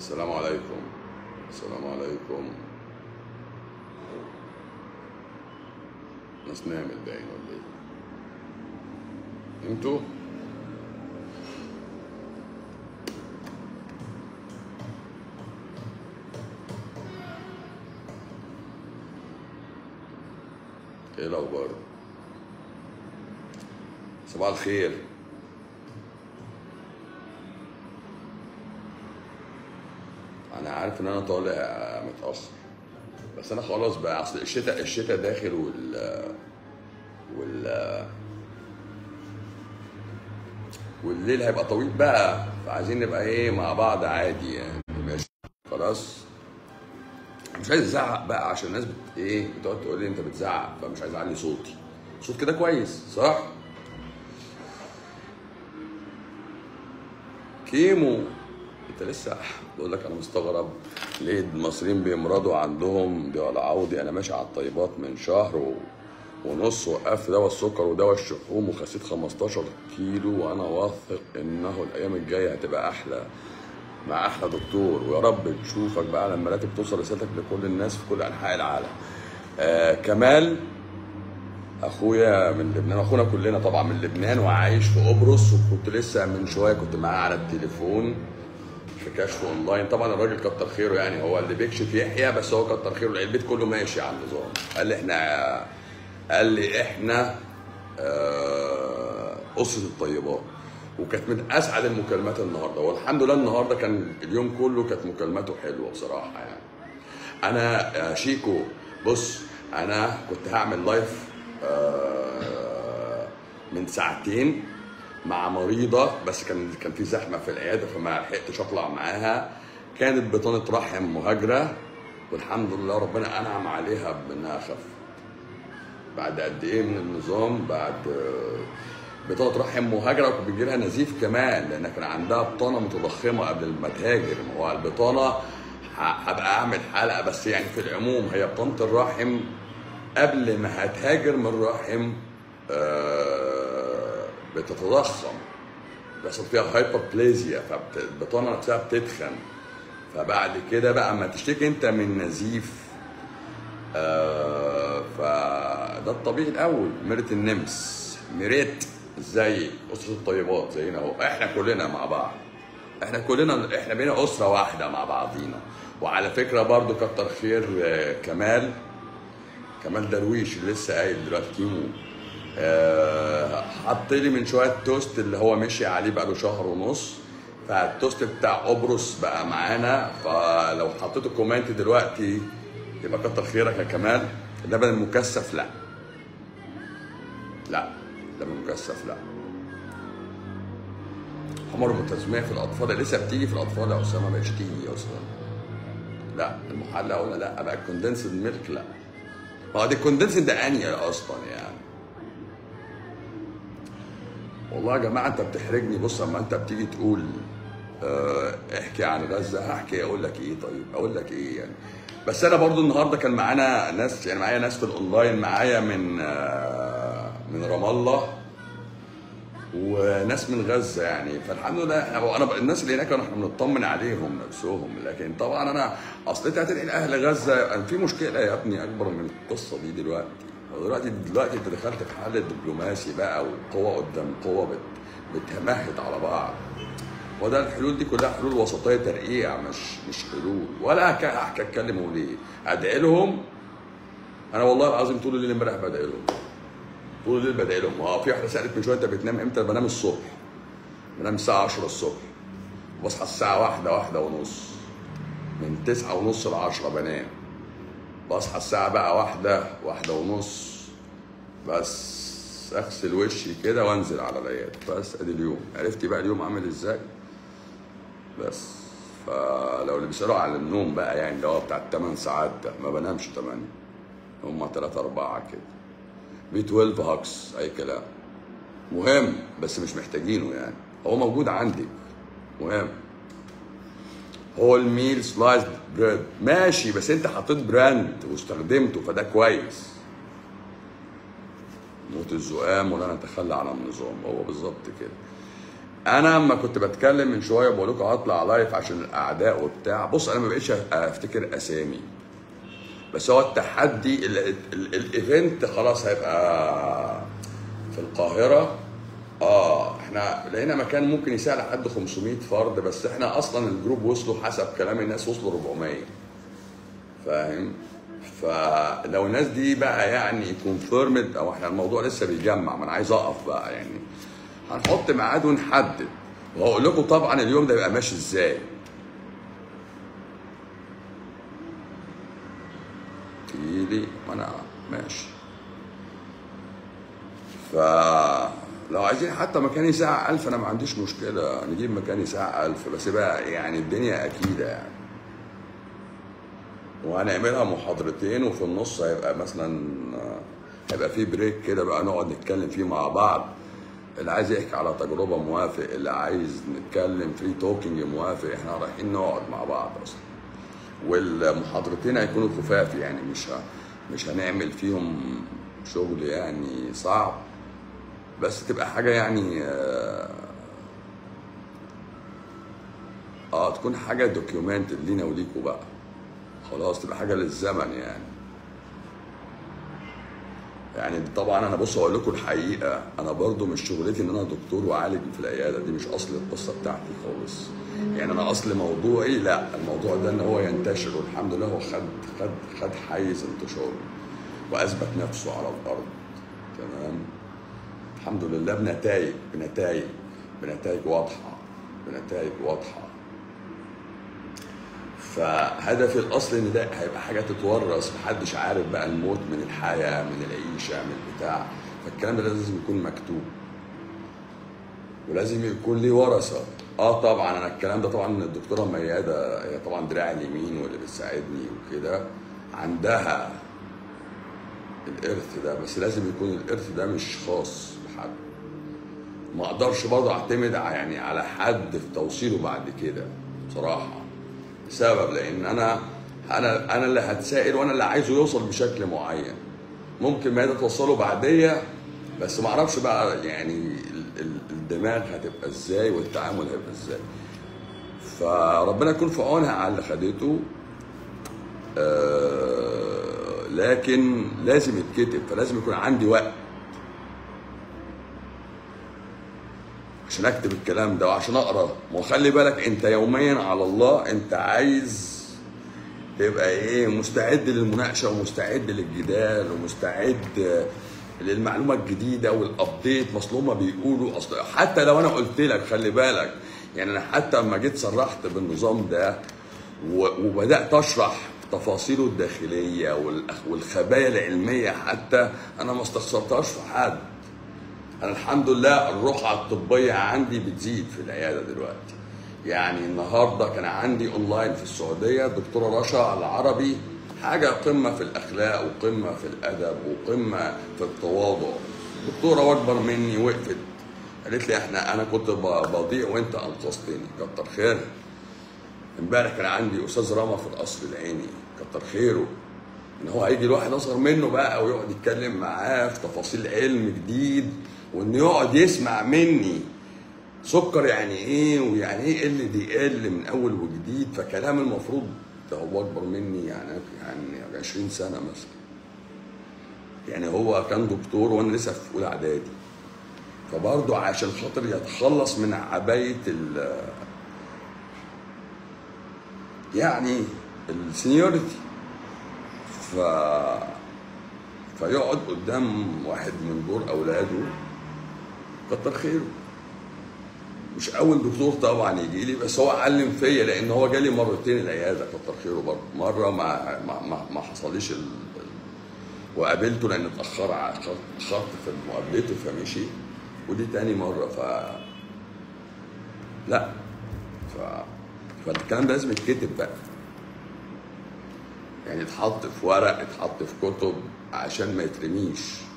السلام عليكم السلام عليكم ناس نامت باين ولا ايه انتوا ايه الاخبار صباح الخير انا عارف ان انا طالع متاخر بس انا خلاص بقى اصل الشتاء الشتاء داخل وال وال والليل هيبقى طويل بقى فعايزين نبقى ايه مع بعض عادي يعني ماشي خلاص مش عايز ازعق بقى عشان الناس بت... ايه بتقعد تقول لي انت بتزعق فمش عايز اعلي صوتي صوت كده كويس صح كيمو انت لسه بقول لك انا مستغرب ليه المصريين بيمرضوا عندهم بيولعوا دي انا ماشي على الطيبات من شهر و... ونص وقفت دواء السكر ودواء الشحوم وخسيت 15 كيلو وانا واثق انه الايام الجايه هتبقى احلى مع احلى دكتور ويا رب نشوفك بقى لما راتب توصل رسالتك لكل الناس في كل انحاء العالم آه كمال اخويا من لبنان اخونا كلنا طبعا من لبنان وعايش في قبرص وكنت لسه من شويه كنت معاه على التليفون في كشف اونلاين طبعا الراجل كتر خيره يعني هو اللي بيكشف يحيى بس هو كتر خيره البيت كله ماشي على النظام قال لي احنا قال لي احنا آه، اسره الطيبات وكانت من اسعد المكالمات النهارده والحمد لله النهارده كان اليوم كله كانت مكالماته حلوه بصراحه يعني انا يا شيكو بص انا كنت هعمل لايف آه، من ساعتين مع مريضه بس كان كان في زحمه في العياده فما لحقتش اطلع معاها كانت بطانه رحم مهاجره والحمد لله ربنا انعم عليها بانها خفت بعد قد ايه من النظام بعد آه، بطانه رحم مهاجره وكان بيجي لها نزيف كمان لان كان عندها بطانه متضخمه قبل ما تهاجر ما هو البطانه ه- هبقى اعمل حلقه بس يعني في العموم هي بطانه الرحم قبل ما هتهاجر من الرحم آه، بتتضخم بيحصل فيها هايبربليزيا فالبطانه نفسها بتتخن فبعد كده بقى اما تشتكي انت من نزيف آه، فده الطبيعي الاول ميرت النمس ميريت ازاي اسره الطيبات زينا اهو احنا كلنا مع بعض احنا كلنا احنا بينا اسره واحده مع بعضينا وعلى فكره برضو كتر خير آه، كمال كمال درويش اللي لسه قايل دلوقتي كيمو آه، حط لي من شويه توست اللي هو مشي عليه بقاله شهر ونص فالتوست بتاع قبرص بقى معانا فلو حطيته كومنت دلوقتي يبقى كتر خيرك يا كمال اللبن المكثف لا لا لبن مكثف لا حمر متزمية في الاطفال اللي لسه بتيجي في الاطفال يا اسامه ما بقتش تيجي اصلا لا المحلى قلنا لا بقى الكوندنسد ميلك لا ما هو دي الكوندنسد ده انيا اصلا يعني والله يا جماعه انت بتحرجني بص اما انت بتيجي تقول آه، احكي عن غزه هحكي اقول لك ايه طيب اقول لك ايه يعني بس انا برضو النهارده كان معانا ناس يعني معايا ناس في الاونلاين معايا من آه، من رام الله وناس من غزه يعني فالحمد لله احنا انا الناس اللي هناك احنا بنطمن عليهم نفسهم لكن طبعا انا اصل انت هتنقل اهل غزه في مشكله يا ابني اكبر من القصه دي دلوقتي دلوقتي دلوقتي انت دخلت في حاله دبلوماسي بقى وقوه قدام قوه بت بتمهد على بعض وده الحلول دي كلها حلول وسطيه ترقيع مش مش حلول ولا هك- هحكي اتكلم اقول ايه ادعي لهم انا والله العظيم طول الليل امبارح بدعي لهم طول الليل بدعي لهم اه في واحده سالت من شويه انت بتنام امتى بنام الصبح بنام الساعه 10 الصبح بصحى الساعه واحدة واحدة ونص من تسعة ونص ل 10 بنام بصحى الساعة بقى واحدة واحدة ونص بس اغسل وشي كده وانزل على العيادة بس ادي اليوم عرفتي بقى اليوم عامل ازاي بس فلو اللي بيسألوا على النوم بقى يعني اللي هو بتاع الثمان ساعات ده ما بنامش 8 هما 3 4 كده بي 12 هاكس اي كلام مهم بس مش محتاجينه يعني هو موجود عندك مهم هول ميل سلايس بريد ماشي بس انت حطيت براند واستخدمته فده كويس موت الزقام ولا نتخلى عن النظام هو بالظبط كده انا لما كنت بتكلم من شويه بقول لكم هطلع لايف عشان الاعداء وبتاع بص انا ما بقتش افتكر اسامي بس هو التحدي ال- ال- ال- الايفنت خلاص هيبقى في القاهره اه احنا لقينا مكان ممكن يساعد لحد 500 فرد بس احنا اصلا الجروب وصلوا حسب كلام الناس وصلوا 400 فاهم فلو الناس دي بقى يعني كونفيرمد او احنا الموضوع لسه بيجمع ما انا عايز اقف بقى يعني هنحط ميعاد ونحدد وهقول لكم طبعا اليوم ده يبقى ماشي ازاي تجيلي ما انا ماشي ف لو عايزين حتى مكاني ساعة ألف أنا ما عنديش مشكلة نجيب مكاني ساعة ألف بس بقى يعني الدنيا أكيدة يعني وهنعملها محاضرتين وفي النص هيبقى مثلا هيبقى في بريك كده بقى نقعد نتكلم فيه مع بعض اللي عايز يحكي على تجربة موافق اللي عايز نتكلم فري توكينج موافق احنا رايحين نقعد مع بعض اصلا والمحاضرتين هيكونوا خفاف يعني مش ه... مش هنعمل فيهم شغل يعني صعب بس تبقى حاجة يعني اه, آه تكون حاجة دوكيومنتد لينا وليكوا بقى خلاص تبقى حاجة للزمن يعني يعني طبعا انا بص اقول لكم الحقيقه انا برضو مش شغلتي ان انا دكتور وعالج في العياده دي مش اصل القصه بتاعتي خالص يعني انا اصل موضوعي لا الموضوع ده ان هو ينتشر والحمد لله هو خد خد خد حيز انتشاره واثبت نفسه على الارض تمام الحمد لله بنتائج بنتائج بنتائج واضحه بنتائج واضحه فهدفي الاصلي ان ده هيبقى حاجه تتورث محدش عارف بقى الموت من الحياه من العيشه من البتاع فالكلام ده لازم يكون مكتوب ولازم يكون ليه ورثه اه طبعا انا الكلام ده طبعا الدكتوره مياده هي طبعا دراعي اليمين واللي بتساعدني وكده عندها الارث ده بس لازم يكون الارث ده مش خاص بحد ما اقدرش برضه اعتمد يعني على حد في توصيله بعد كده بصراحه سبب لان انا انا انا اللي هتسائل وانا اللي عايزه يوصل بشكل معين ممكن ما توصله بعديه بس ما اعرفش بقى يعني ال- ال- الدماغ هتبقى ازاي والتعامل هيبقى ازاي فربنا يكون في عونها على اللي خدته آه لكن لازم يتكتب فلازم يكون عندي وقت عشان اكتب الكلام ده وعشان اقرا وخلي بالك انت يوميا على الله انت عايز تبقى ايه مستعد للمناقشه ومستعد للجدال ومستعد للمعلومه الجديده والابديت ما اصل هما بيقولوا اصل حتى لو انا قلت لك خلي بالك يعني انا حتى لما جيت صرحت بالنظام ده و- وبدات اشرح تفاصيله الداخليه والأخ- والخبايا العلميه حتى انا ما استخسرتهاش في حد انا الحمد لله الرقعه الطبيه عندي بتزيد في العياده دلوقتي يعني النهارده كان عندي اونلاين في السعوديه الدكتوره رشا العربي حاجه قمه في الاخلاق وقمه في الادب وقمه في التواضع دكتوره واكبر مني وقفت قالت لي احنا انا كنت ب- بضيع وانت انقذتني كتر خيرها امبارح كان عندي استاذ رامى في القصر العيني كتر خيره ان هو هيجي الواحد اصغر منه بقى ويقعد يتكلم معاه في تفاصيل علم جديد وانه يقعد يسمع مني سكر يعني ايه ويعني ايه ال دي ال من اول وجديد فكلام المفروض ده هو اكبر مني يعني يعني 20 سنه مثلا يعني هو كان دكتور وانا لسه في اولى اعدادي فبرضه عشان خاطر يتخلص من عبايه ال يعني السينيورتي ف فيقعد قدام واحد من دور اولاده كتر خيره مش اول دكتور طبعا يجي لي بس هو علم فيا لان هو جالي مرتين العياده كتر خيره برضه مره ما ما ما, ما حصليش ال... ال- وقابلته لان اتاخر ع- اتاخرت في مقابلته فمشي ودي تاني مره ف لا ف فالكلام ده لازم يتكتب بقى يعني يتحط في ورق يتحط في كتب عشان ما يترميش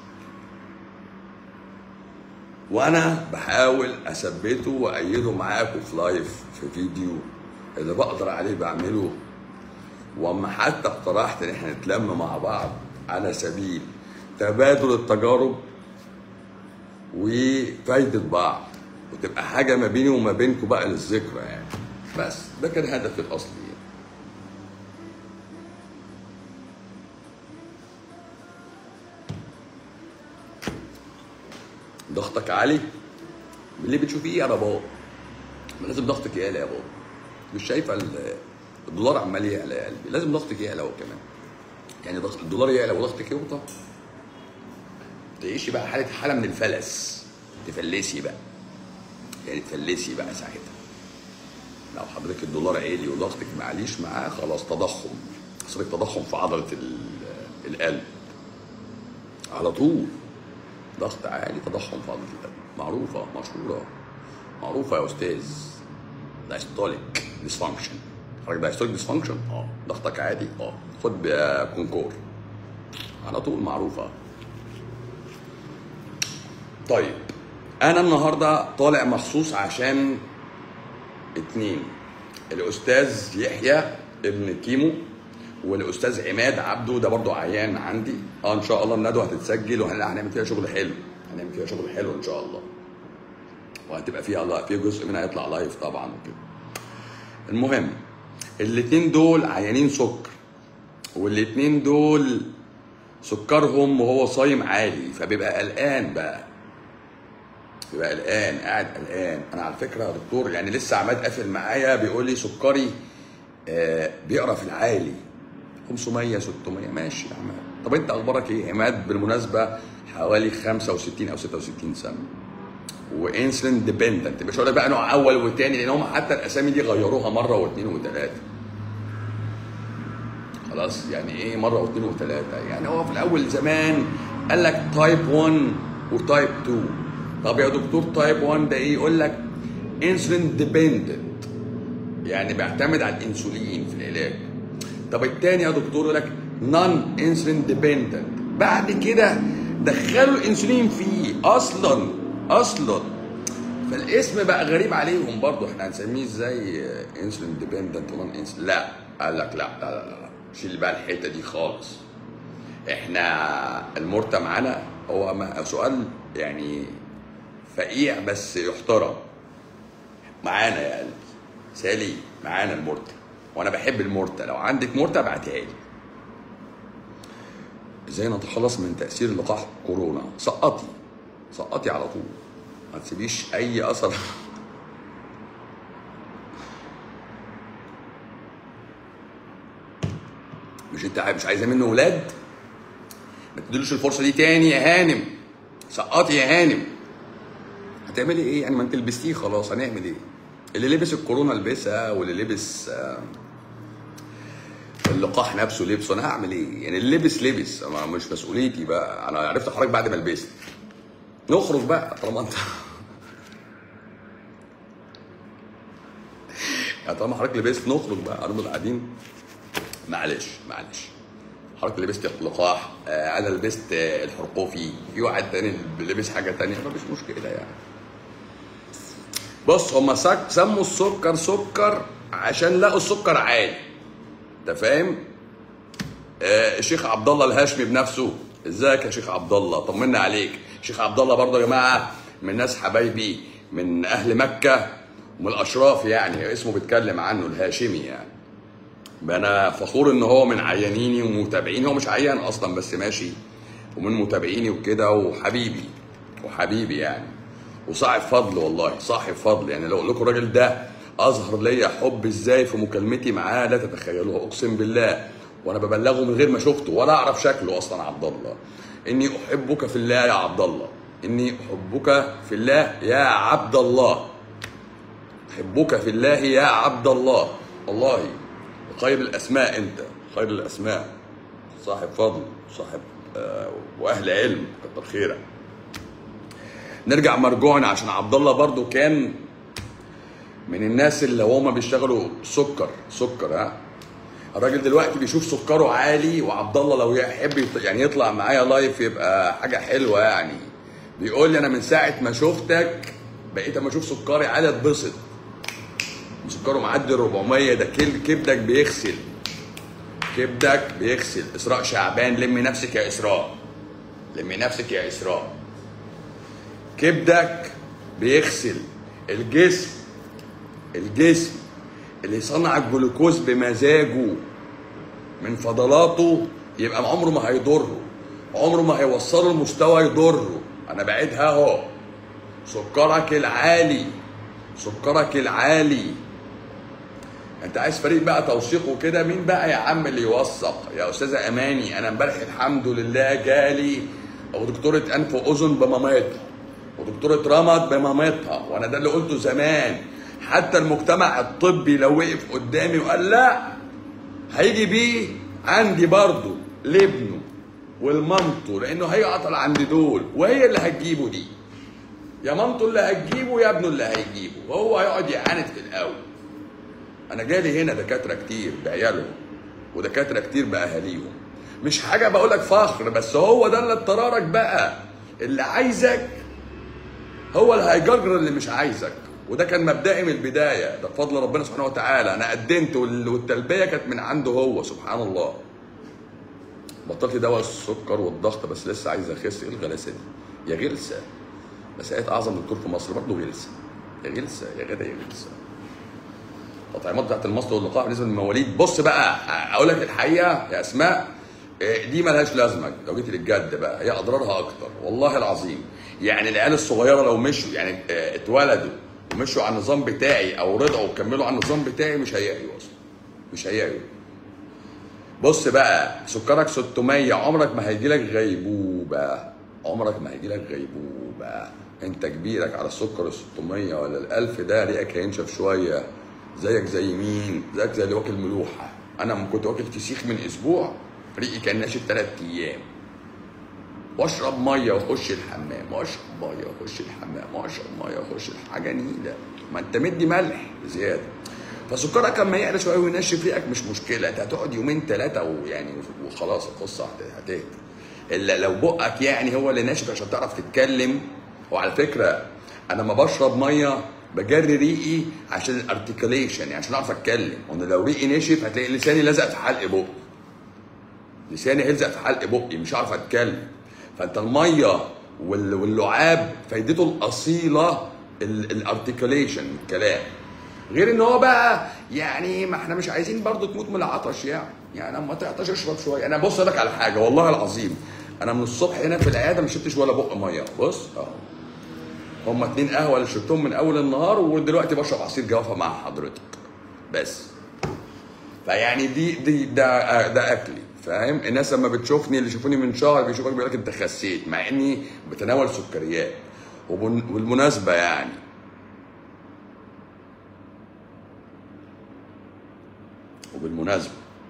وانا بحاول اثبته وايده معاكم في لايف في فيديو اللي بقدر عليه بعمله واما حتى اقترحت ان احنا نتلم مع بعض على سبيل تبادل التجارب وفايدة بعض وتبقى حاجه ما بيني وما بينكم بقى للذكرى يعني بس ده كان هدفي الاصلي يعني. ضغطك عالي اللي بتشوفيه يا بابا ما لازم ضغطك يعلى يا بابا مش شايفه ال- الدولار عمال يعلى يا قلبي لازم ضغطك يعلى هو كمان يعني ضغط الدولار يعلى وضغطك يوطى تعيشي بقى حاله حاله من الفلس تفلسي بقى يعني تفلسي بقى ساعتها لو حضرتك الدولار عالي وضغطك معليش معاه خلاص تضخم حصلك تضخم في عضله ال- القلب على طول ضغط عالي تضخم في عضله القلب معروفه مشهوره معروفه يا استاذ دايستوليك ديسفانكشن حضرتك دايستوليك ديسفانكشن اه ضغطك عادي اه خد بقى كونكور على طول معروفه طيب انا النهارده طالع مخصوص عشان اتنين الاستاذ يحيى ابن كيمو والاستاذ عماد عبده ده برضو عيان عندي اه ان شاء الله الندوه هتتسجل وهنعمل فيها شغل حلو هنعمل فيها شغل حلو ان شاء الله وهتبقى فيها لا في جزء منها هيطلع لايف طبعا وكده المهم الاتنين دول عيانين سكر والاتنين دول سكرهم وهو صايم عالي فبيبقى قلقان بقى بيبقى قلقان قاعد قلقان انا على فكره يا دكتور يعني لسه عماد قافل معايا بيقول لي سكري آه بيقرا في العالي 500 600 ماشي يا عماد طب انت اخبارك ايه عماد بالمناسبه حوالي 65 او 66 سنه وانسولين ديبندنت مش هقول لك بقى نوع اول وثاني لان هم حتى الاسامي دي غيروها مره واثنين وثلاثه خلاص يعني ايه مره واثنين وثلاثه يعني هو في الاول زمان قال لك تايب 1 وتايب 2 طب يا دكتور تايب 1 ده ايه يقول لك انسولين ديبندنت يعني بيعتمد على الانسولين في العلاج طب التاني يا دكتور يقول لك نون انسولين ديبندنت بعد كده دخلوا الانسولين فيه اصلا اصلا فالاسم بقى غريب عليهم برضه احنا هنسميه ازاي انسولين ديبندنت ونون انسولين لا قال لك لا لا لا, لا. شيل بقى الحته دي خالص احنا المرتى معانا هو ما- سؤال يعني فقيع بس يحترم معانا يا قلبي سالي معانا المرتى وانا بحب المرتى لو عندك مرتى ابعتها لي ازاي نتخلص من تاثير لقاح كورونا سقطي سقطي على طول ما تسيبيش اي اثر مش انت مش عايزه منه ولاد ما تديلوش الفرصه دي تاني يا هانم سقطي يا هانم هتعملي ايه يعني ما انت لبستيه خلاص هنعمل ايه اللي لبس الكورونا لبسها واللي لبس آه، اللقاح نفسه لبسه انا هعمل ايه يعني اللي لبس لبس أنا مش مسؤوليتي بقى انا عرفت حضرتك بعد ما لبست نخرج بقى طالما انت يعني طالما حضرتك لبست نخرج بقى هنفضل قاعدين معلش معلش حضرتك لبست اللقاح آه، انا لبست آه، الحرقوفي في واحد تاني لبس حاجه تانية مفيش مشكله يعني بص هما سك- سموا السكر سكر عشان لقوا السكر عالي انت فاهم آه الشيخ عبد الله الهاشمي بنفسه ازيك يا شيخ عبد الله طمنا عليك شيخ عبد الله برضه يا جماعه من ناس حبايبي من اهل مكه ومن الاشراف يعني اسمه بيتكلم عنه الهاشمي يعني انا فخور ان هو من عيانيني ومتابعيني هو مش عيان اصلا بس ماشي ومن متابعيني وكده وحبيبي وحبيبي يعني وصاحب فضل والله صاحب فضل يعني لو اقول لكم الراجل ده اظهر ليا حب ازاي في مكالمتي معاه لا تتخيلوها اقسم بالله وانا ببلغه من غير ما شفته ولا اعرف شكله اصلا عبد الله اني احبك في الله يا عبد الله اني احبك في الله يا عبد الله احبك في الله يا عبد الله والله خير الاسماء انت خير الاسماء صاحب فضل صاحب آه واهل علم كتر خيرك نرجع مرجوعنا عشان عبد الله برضو كان من الناس اللي هما بيشتغلوا سكر سكر ها الراجل دلوقتي بيشوف سكره عالي وعبد الله لو يحب يط- يعني يطلع معايا لايف يبقى حاجه حلوه يعني بيقول لي انا من ساعه ما شفتك بقيت اما اشوف سكري عالي اتبسط سكره معدي 400 ده كل- كبدك بيغسل كبدك بيغسل اسراء شعبان لمي نفسك يا اسراء لمي نفسك يا اسراء كبدك بيغسل الجسم الجسم اللي يصنع الجلوكوز بمزاجه من فضلاته يبقى عمره ما هيضره عمره ما هيوصله لمستوى يضره انا بعيدها اهو سكرك العالي سكرك العالي انت عايز فريق بقى توثيق وكده مين بقى يا عم اللي يوثق يا استاذه اماني انا امبارح الحمد لله جالي ودكتوره انف واذن بمامتها ودكتوره رمد بمامتها وانا ده اللي قلته زمان حتى المجتمع الطبي لو وقف قدامي وقال لا هيجي بيه عندي برضه لابنه ولمامته لانه هيعطل عند دول وهي اللي هتجيبه دي يا مامته اللي هتجيبه يا ابنه اللي هيجيبه وهو هيقعد يعاند في الاول انا جالي هنا دكاتره كتير بعيالهم ودكاتره كتير باهاليهم مش حاجه بقول لك فخر بس هو ده اللي اضطرارك بقى اللي عايزك هو اللي هيجرجر اللي مش عايزك وده كان مبدئي من البدايه ده بفضل ربنا سبحانه وتعالى انا قدمت وال- والتلبيه كانت من عنده هو سبحان الله بطلت دواء السكر والضغط بس لسه عايز اخس ايه الغلاسه دي يا غلسه بس لقيت اعظم دكتور في مصر برضه غلسه يا غلسه يا غدا يا غلسه التطعيمات بتاعت المصل واللقاح بالنسبه للمواليد بص بقى اقول لك الحقيقه يا اسماء إيه، دي ملهاش لازمه لو جيت للجد بقى هي اضرارها اكتر والله العظيم يعني العيال الصغيره لو مشوا يعني آه، اتولدوا ومشوا على النظام بتاعي او رضعوا وكملوا على النظام بتاعي مش هيعيوا اصلا مش هيعيوا بص بقى سكرك 600 عمرك ما هيجي لك غيبوبه عمرك ما هيجي لك غيبوبه انت كبيرك على السكر ال 600 ولا ال 1000 ده ريقك هينشف شويه زيك زي مين؟ زيك زي اللي واكل ملوحه انا لما كنت واكل فسيخ من اسبوع ريقي كان ناشف ثلاث ايام واشرب ميه واخش الحمام واشرب ميه واخش الحمام واشرب ميه واخش الح- حاجه نيله ما انت مدي ملح زياده فسكرك اما يعلى شويه وينشف ريقك مش مشكله انت هتقعد يومين ثلاثه ويعني وخلاص القصه هت- هتهدى الا لو بقك يعني هو اللي ناشف عشان تعرف تتكلم وعلى فكره انا لما بشرب ميه بجري ريقي عشان الارتكليشن يعني عشان اعرف اتكلم وانا لو ريقي نشف هتلاقي لساني لزق في حلق بقي لساني هيلزق في حلق بقي مش عارف اتكلم فانت الميه وال- واللعاب فايدته الاصيله الارتكليشن الكلام غير ان هو بقى يعني ما احنا مش عايزين برضو تموت من العطش يعني يعني اما تعطش اشرب شويه انا بص أقول لك على حاجه والله العظيم انا من الصبح هنا في العياده ما شربتش ولا بق ميه بص اهو هما اتنين قهوه اللي شربتهم من اول النهار ودلوقتي بشرب عصير جوافه مع حضرتك بس فيعني دي دي ده ده اكلي فاهم الناس لما بتشوفني اللي شافوني من شهر بيشوفك بيقول لك انت خسيت مع اني بتناول سكريات وبن- وبالمناسبه يعني وبالمناسبه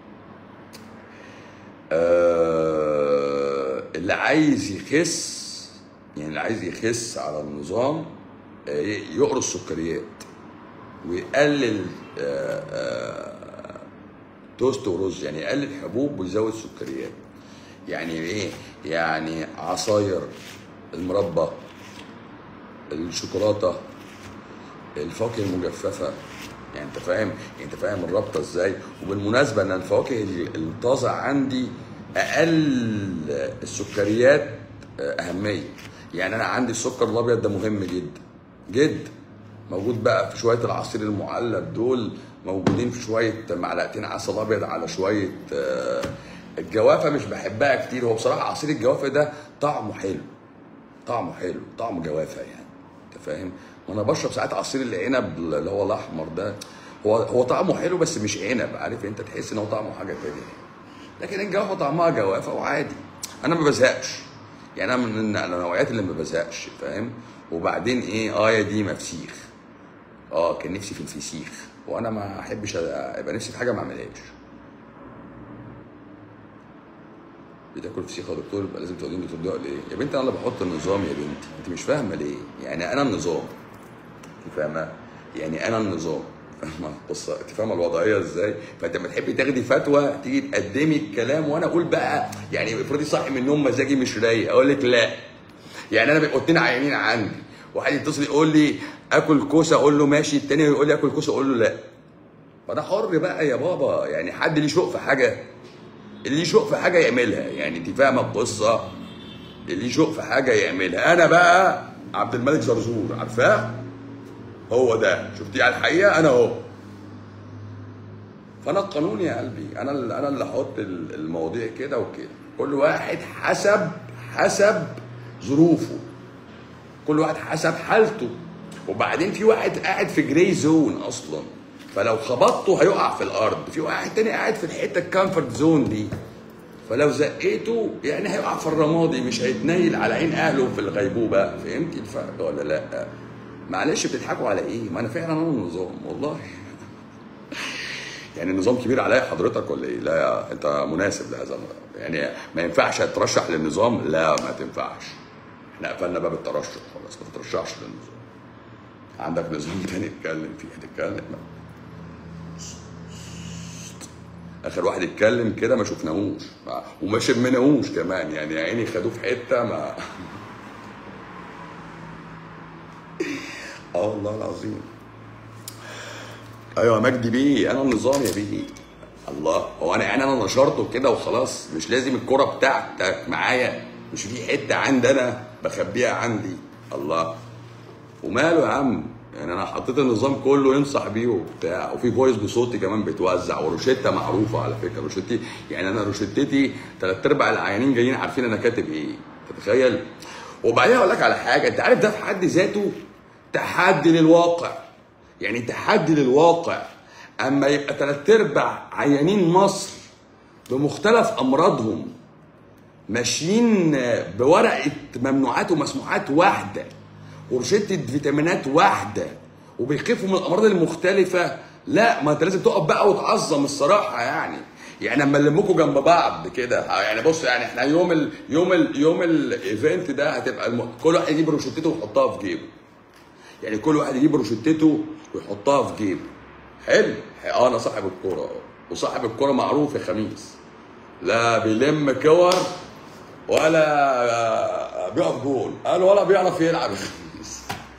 آه اللي عايز يخس يعني اللي عايز يخس على النظام آه، يقرص سكريات ويقلل آه، آه، توست ورز يعني يقلل حبوب ويزود سكريات يعني ايه يعني عصاير المربى الشوكولاته الفواكه المجففه يعني انت فاهم يعني انت فاهم الرابطه ازاي وبالمناسبه ان الفواكه الطازه عندي اقل السكريات اهميه يعني انا عندي السكر الابيض ده مهم جدا جدا موجود بقى في شويه العصير المعلب دول موجودين في شويه معلقتين عسل ابيض على شويه آه، الجوافه مش بحبها كتير هو بصراحه عصير الجوافه ده طعمه حلو طعمه حلو طعمه جوافه يعني انت فاهم وانا بشرب ساعات عصير العنب اللي هو الاحمر ده هو هو طعمه حلو بس مش عنب عارف انت تحس ان هو طعمه حاجه تانية لكن الجوافه طعمها جوافه وعادي انا ما بزهقش يعني انا من النوعيات اللي ما بزهقش فاهم وبعدين ايه اه يا دي مفسيخ اه كان نفسي في الفسيخ وانا ما احبش ابقى نفسي في حاجه ما اعملهاش بتاكل فسيخ يا دكتور يبقى لازم تقولي دكتور ده ليه؟ يا بنتي انا اللي بحط النظام يا بنتي انت مش فاهمه ليه؟ يعني انا النظام انت فاهمه؟ يعني انا النظام فاهمه القصه انت فاهمه الوضعيه ازاي؟ فانت لما تحبي تاخدي فتوى تيجي تقدمي الكلام وانا اقول بقى يعني افرضي صاحي من النوم مزاجي مش رايق اقول لك لا يعني انا بيبقوا اتنين عيانين عندي واحد يتصل يقول لي اكل كوسه اقول له ماشي التاني يقول لي اكل كوسه اقول له لا فده حر بقى يا بابا يعني حد ليه شوق في حاجه اللي ليه شوق في حاجه يعملها يعني انت فاهمه القصه اللي ليه شوق في حاجه يعملها انا بقى عبد الملك زرزور عارفاه هو ده شفتي على الحقيقه انا اهو فانا القانون يا قلبي انا اللي انا اللي احط ال- المواضيع كده وكده كل واحد حسب حسب ظروفه كل واحد حسب حالته وبعدين في واحد قاعد في جراي زون اصلا فلو خبطته هيقع في الارض في واحد تاني قاعد في الحته الكامفورت زون دي فلو زقيته يعني هيقع في الرمادي مش هيتنيل على عين اهله في الغيبوبه فهمتي الفرق ولا لا معلش بتضحكوا على ايه ما انا فعلا انا النظام والله يعني النظام كبير عليا حضرتك ولا ايه؟ لا يا انت مناسب لهذا الامر. يعني ما ينفعش ترشح للنظام؟ لا ما تنفعش. احنا قفلنا باب الترشح خلاص ما تترشحش للنظام. عندك نظام تاني اتكلم فيه هتتكلم اخر واحد اتكلم كده ما شفناهوش ما- وما شمناهوش كمان يعني يا عيني خدوه في حته ما اه والله العظيم ايوه مجدي بيه انا النظام يا بيه الله هو انا يعني انا نشرته كده وخلاص مش لازم الكرة بتاعتك معايا مش في حته عندي انا بخبيها عندي الله وماله يا عم يعني انا حطيت النظام كله ينصح بيه وبتاع وفي فويس بصوتي كمان بتوزع وروشته معروفه على فكره روشتتي يعني انا روشتتي ثلاث ارباع العيانين جايين عارفين انا كاتب ايه تتخيل وبعدين اقول لك على حاجه انت عارف ده في حد ذاته تحدي للواقع يعني تحدي للواقع اما يبقى ثلاث ارباع عيانين مصر بمختلف امراضهم ماشيين بورقه ممنوعات ومسموحات واحده ورشدة فيتامينات واحده وبيخفوا من الامراض المختلفه لا ما انت لازم تقف بقى وتعظم الصراحه يعني يعني اما نلمكوا جنب بعض كده يعني بص يعني احنا يوم ال يوم ال يوم الايفنت ده هتبقى الم... كل واحد يجيب روشتته ويحطها في جيبه يعني كل واحد يجيب روشتته ويحطها في جيبه حلو اه انا صاحب الكوره اه وصاحب الكوره معروف يا خميس لا بيلم كور ولا بيقف جول قال ولا بيعرف يلعب يا خميس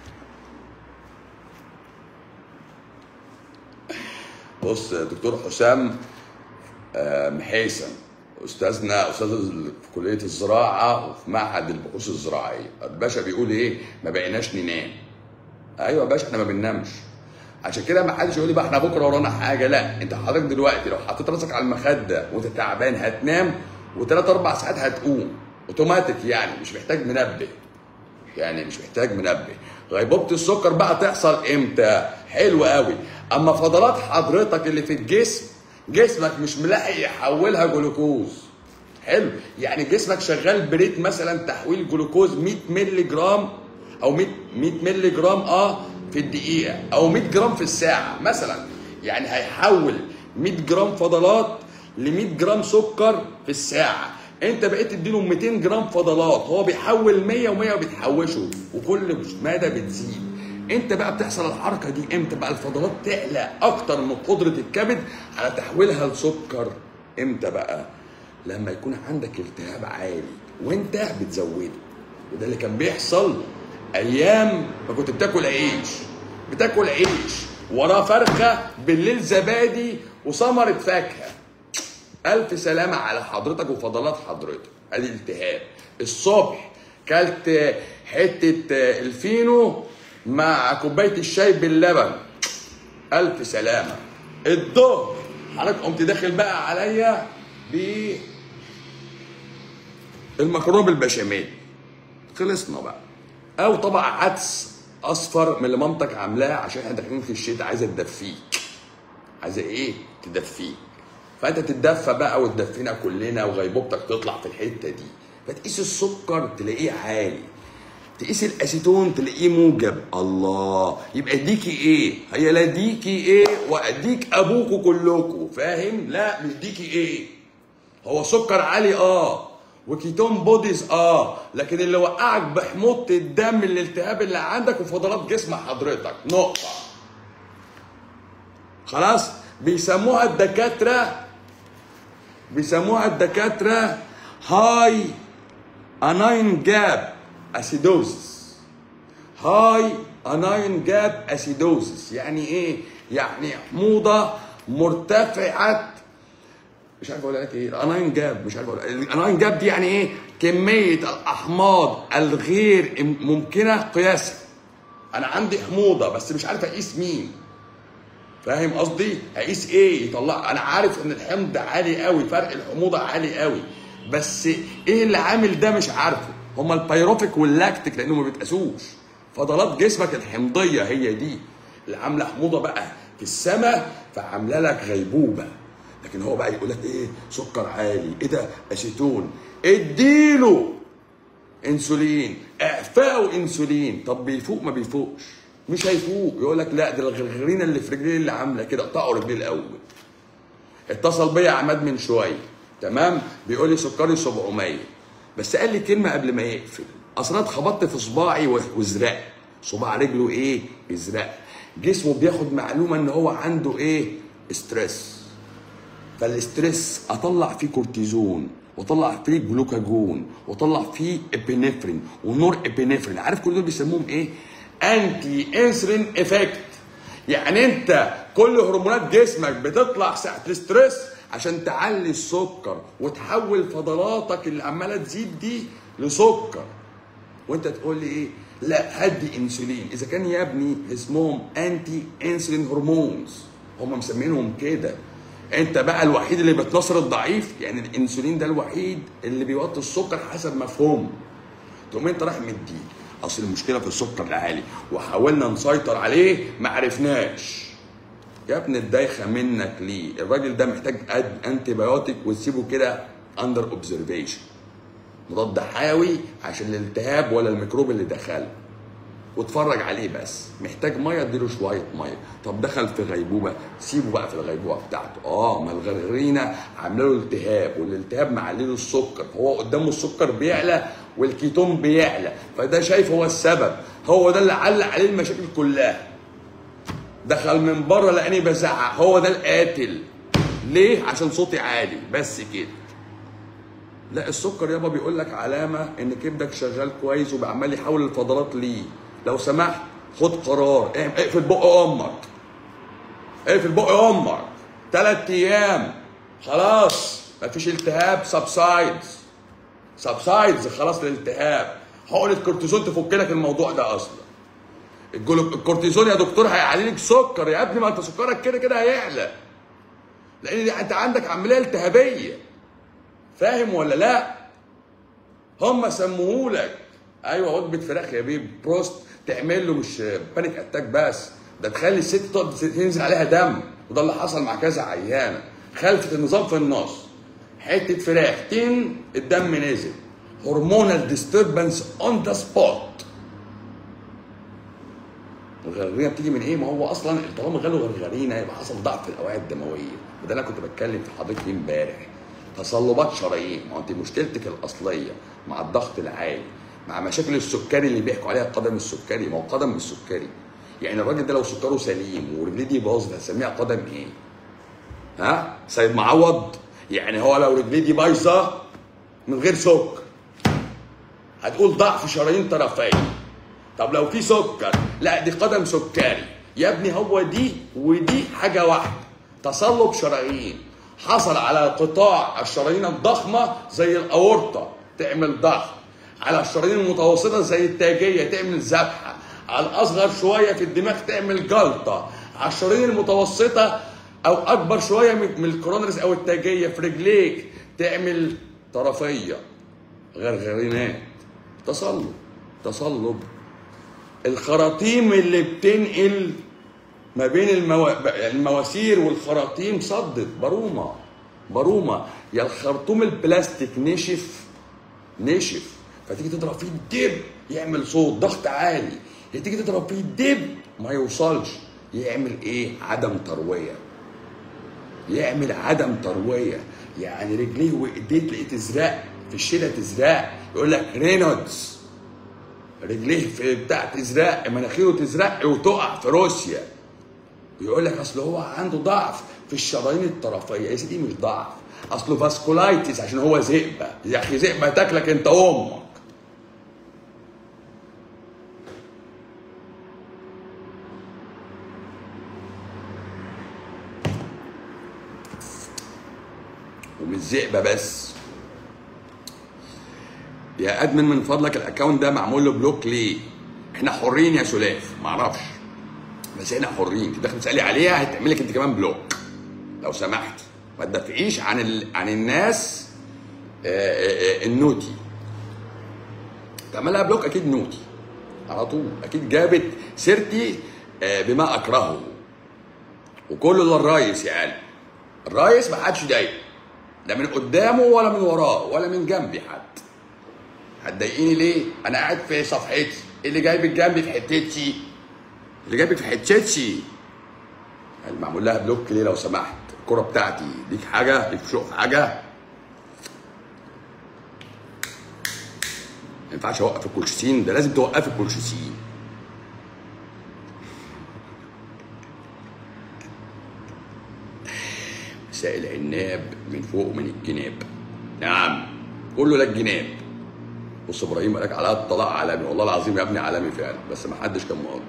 بص دكتور حسام آه، محيسن استاذنا استاذ ال- في كليه الزراعه وفي معهد البحوث الزراعيه الباشا بيقول ايه ما بقيناش ننام ايوه يا باشا احنا ما بننامش عشان كده ما حدش يقول لي بقى احنا بكره ورانا حاجه لا انت حضرتك دلوقتي لو حطيت راسك على المخده وانت تعبان هتنام وثلاث اربع ساعات هتقوم اوتوماتيك يعني مش محتاج منبه يعني مش محتاج منبه غيبوبة السكر بقى تحصل امتى حلو قوي اما فضلات حضرتك اللي في الجسم جسمك مش ملاحق يحولها جلوكوز حلو يعني جسمك شغال بريت مثلا تحويل جلوكوز 100 مللي جرام او 100 100 مللي جرام اه في الدقيقه او 100 جرام في الساعه مثلا يعني هيحول 100 جرام فضلات ل 100 جرام سكر في الساعه انت بقيت تديله 200 جرام فضلات هو بيحول 100 و100 وبيتحوشوا وكل مدى بتزيد انت بقى بتحصل الحركه دي امتى بقى الفضلات تعلى اكتر من قدره الكبد على تحويلها لسكر امتى بقى لما يكون عندك التهاب عالي وانت بتزوده وده اللي كان بيحصل ايام ما كنت بتاكل عيش بتاكل عيش وراه فرخه بالليل زبادي وثمره فاكهه الف سلامه على حضرتك وفضلات حضرتك ادي التهاب الصبح كلت حته الفينو مع كوبايه الشاي باللبن الف سلامه الظهر حضرتك قمت داخل بقى عليا ب المكرونه بالبشاميل خلصنا بقى او طبق عدس اصفر من اللي مامتك عاملاه عشان احنا داخلين في الشتاء عايزه تدفيك عايزه ايه تدفيك فانت تتدفى بقى وتدفينا كلنا وغيبوبتك تطلع في الحته دي فتقيس السكر تلاقيه عالي تقيس الاسيتون تلاقيه موجب الله يبقى ديكي ايه هي لا ديكي ايه واديك ابوكوا كلكوا فاهم لا مش ديكي ايه هو سكر عالي اه وكيتون بوديز اه لكن اللي وقعك بحموضه الدم الالتهاب اللي عندك وفضلات جسم حضرتك نقطه خلاص بيسموها الدكاتره بيسموها الدكاتره هاي اناين جاب اسيدوزس هاي اناين جاب اسيدوزس يعني ايه يعني حموضه مرتفعه مش عارف اقول لك ايه الاناين جاب مش عارف اقول الاناين جاب دي يعني ايه كميه الاحماض الغير ممكنه قياسها انا عندي حموضه بس مش عارف اقيس مين فاهم قصدي هقيس ايه يطلع انا عارف ان الحمض عالي قوي فرق الحموضه عالي قوي بس ايه اللي عامل ده مش عارفه هما البيروفيك واللاكتيك لانه ما بيتقاسوش فضلات جسمك الحمضيه هي دي اللي عامله حموضه بقى في السماء فعامله لك غيبوبه لكن هو بقى يقول لك ايه سكر عالي ايه ده اسيتون اديله انسولين اعفائه انسولين طب بيفوق ما بيفوقش مش هيفوق يقول لك لا ده الغرغرينه اللي في رجليه اللي عامله كده اقطعوا رجليه الاول اتصل بيا عماد من شويه تمام بيقول لي سكري 700 بس قال لي كلمه قبل ما يقفل اصل انا اتخبطت في صباعي وازرق صباع رجله ايه ازرق جسمه بياخد معلومه ان هو عنده ايه ستريس فالاستريس اطلع فيه كورتيزون واطلع فيه جلوكاجون واطلع فيه ابينفرين ونور ابينفرين عارف كل دول بيسموهم ايه انتي انسولين افكت يعني انت كل هرمونات جسمك بتطلع ساعه الاستريس عشان تعلي السكر وتحول فضلاتك اللي عماله تزيد دي لسكر وانت تقول لي ايه لا هدي انسولين اذا كان يا ابني اسمهم انتي انسولين هرمونز هم مسمينهم كده انت بقى الوحيد اللي بتنصر الضعيف يعني الانسولين ده الوحيد اللي بيوطي السكر حسب مفهوم تقوم انت رايح مديه اصل المشكله في السكر العالي وحاولنا نسيطر عليه ما عرفناش يا ابن الدايخه منك ليه الراجل ده محتاج انتي بايوتيك وتسيبه كده اندر اوبزرفيشن مضاد حيوي عشان الالتهاب ولا الميكروب اللي دخله واتفرج عليه بس محتاج ميه اديله شويه ميه طب دخل في غيبوبه سيبه بقى في الغيبوبه بتاعته اه ما الغرغرينه عامله له التهاب والالتهاب معلي له السكر هو قدامه السكر بيعلى والكيتون بيعلى فده شايف هو السبب هو ده اللي علق عليه المشاكل كلها دخل من بره لاني بزعق هو ده القاتل ليه عشان صوتي عالي بس كده لا السكر يابا بيقول لك علامه ان كبدك شغال كويس وبعمال يحول الفضلات ليه لو سمحت خد قرار اقفل بق امك اقفل بق امك ثلاث ايام خلاص مفيش التهاب سبسايدز سبسايدز خلاص الالتهاب حقنه كورتيزون تفك لك الموضوع ده اصلا الكورتيزون يا دكتور هيعلي لك سكر يا ابني ما انت سكرك كده كده هيعلى لان انت عندك عمليه التهابيه فاهم ولا لا هم سموهولك ايوه وجبه فراخ يا بيبي بروست تعمل له مش بانيك اتاك بس ده تخلي الست تقعد تنزل عليها دم وده اللي حصل مع كذا عيانه خلفت النظام في النص حته فراخ تين الدم نزل هرمونال ديستربنس اون ذا سبوت الغرغرينه بتيجي من ايه؟ ما هو اصلا طالما غلوا غرغرينه يبقى حصل ضعف في الاوعيه الدمويه وده انا كنت بتكلم في حضرتك امبارح تصلبات شرايين ما انت مشكلتك الاصليه مع الضغط العالي مع مشاكل السكري اللي بيحكوا عليها القدم السكري ما هو قدم مش سكري يعني الراجل ده لو سكره سليم ورجليه دي باظت هتسميها قدم ايه؟ ها؟ سيد معوض يعني هو لو رجليه دي بايظه من غير سكر هتقول ضعف شرايين طرفيه طب لو في سكر لا دي قدم سكري يا ابني هو دي ودي حاجه واحده تصلب شرايين حصل على قطاع الشرايين الضخمه زي الاورطه تعمل ضغط على الشرايين المتوسطه زي التاجيه تعمل ذبحه على الاصغر شويه في الدماغ تعمل جلطه على الشرايين المتوسطه او اكبر شويه من الكرونرز او التاجيه في رجليك تعمل طرفيه غرغرينات تصلب تصلب الخراطيم اللي بتنقل ما بين المو... المواسير والخراطيم صدت برومه برومه يا الخرطوم البلاستيك نشف نشف فتيجي تضرب فيه الدب يعمل صوت ضغط عالي تيجي تضرب فيه الدب ما يوصلش يعمل ايه عدم ترويه يعمل عدم ترويه يعني رجليه وايديه تلاقيه تزرق في الشتاء تزرق يقول لك رينولدز رجليه في بتاع تزرق مناخيره تزرق وتقع في روسيا يقول لك اصل هو عنده ضعف في الشرايين الطرفيه يا سيدي مش ضعف اصله فاسكولايتس عشان هو ذئبه يا اخي ذئبه تاكلك انت امك ومش ذئبه بس يا ادمن من فضلك الاكونت ده معمول له بلوك ليه احنا حرين يا سلاف معرفش بس احنا حرين انت داخل تسالي عليها هتعمل لك انت كمان بلوك لو سمحت ما تدافعيش عن ال... عن الناس آه، آه، آه، النوتي تعملها بلوك اكيد نوتي على طول اكيد جابت سيرتي آه، بما اكرهه وكله للريس يا قلبي الريس ما حدش ضايقه لا من قدامه ولا من وراه ولا من جنبي حد هتضايقيني ليه؟ انا قاعد في صفحتي إيه اللي جايبك جنبي في حتتي اللي جايبك في حتتي يعني معمول لها بلوك ليه لو سمحت الكرة بتاعتي ليك حاجة ليك شوق في حاجة ما ينفعش اوقف الكولشيسين ده لازم توقف الكولشيسين مساء العناب من فوق من الجناب نعم كله لك جناب بص ابراهيم قال لك على الطلاق عالمي والله العظيم يا ابني عالمي فعلا بس ما حدش كان مقدر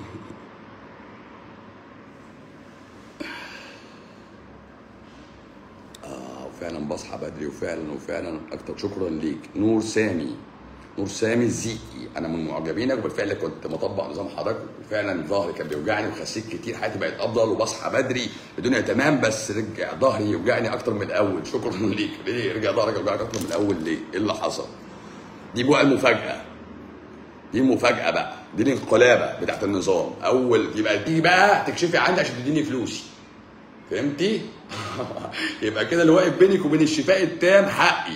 اه وفعلا بصحى بدري وفعلا وفعلا اكتر شكرا ليك نور سامي نور سامي الزيكي انا من معجبينك وبالفعل كنت مطبق نظام حضرتك وفعلا ظهري كان بيوجعني وخسيت كتير حياتي بقت افضل وبصحى بدري الدنيا تمام بس رجع ظهري يوجعني اكتر من الاول شكرا ليك ليه رجع ظهرك يوجعك اكتر من الاول ليه ايه اللي حصل دي بقى المفاجاه دي مفاجاه بقى دي الانقلابه بتاعت النظام اول يبقى دي بقى تكشفي عندي عشان تديني فلوسي فهمتي يبقى كده اللي واقف بينك وبين الشفاء التام حقي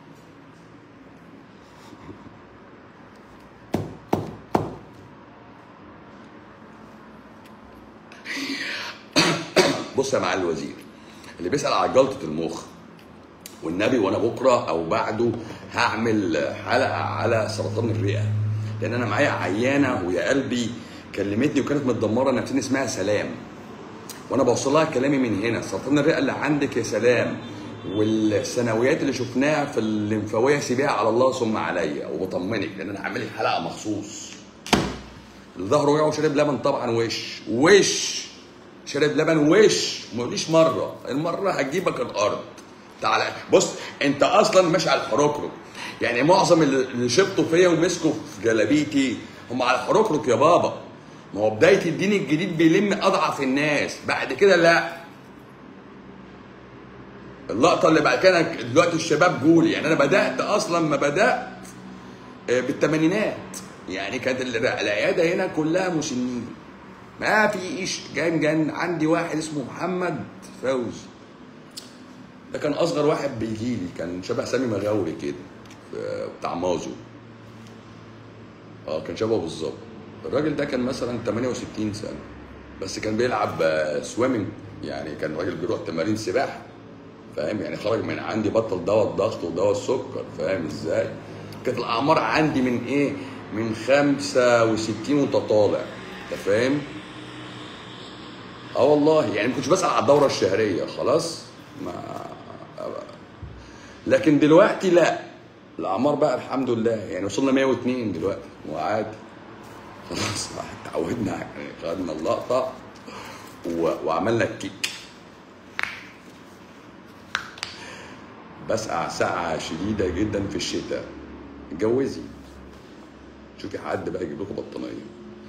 بص يا معالي الوزير اللي بيسال على جلطه المخ والنبي وانا بكره او بعده هعمل حلقه على سرطان الرئه لان انا معايا عيانه ويا قلبي كلمتني وكانت متدمره نفسيا اسمها سلام وانا بوصل لها كلامي من هنا سرطان الرئه اللي عندك يا سلام والثانويات اللي شفناها في الليمفاويه سيبيها على الله ثم عليا وبطمنك لان انا هعمل لك حلقه مخصوص اللي ظهره وجعه وشرب لبن طبعا وش وش شرب لبن وش ما تقوليش مره المره هتجيبك الارض تعالى بص انت اصلا ماشي على الحركرك يعني معظم اللي اللي شبطوا فيا ومسكوا في جلابيتي هم على الحركرك يا بابا ما هو بدايه الدين الجديد بيلم اضعف الناس بعد كده لا اللقطه اللي بعد كده دلوقتي الشباب جولي يعني انا بدات اصلا ما بدات آه، بالثمانينات يعني كانت الر- العياده هنا كلها مسنين ما فيش كان كان عندي واحد اسمه محمد فوزي ده كان اصغر واحد بيجي لي كان شبه سامي مغاوري كده في- بتاع مازو اه كان شبهه بالظبط الراجل ده كان مثلا 68 سنه بس كان بيلعب سويمنج يعني كان راجل بيروح تمارين سباحه فاهم يعني خرج من عندي بطل دواء الضغط ودواء السكر فاهم ازاي كانت الاعمار عندي من ايه من 65 وانت طالع انت فاهم اه والله يعني ما كنتش بسال على الدوره الشهريه خلاص ما لكن دلوقتي لا الاعمار بقى الحمد لله يعني وصلنا 102 دلوقتي وعادي خلاص اتعودنا يعني خدنا اللقطه و... وعملنا الكيك بسقع سقعه شديده جدا في الشتاء اتجوزي شوفي حد بقى يجيب لكم بطانيه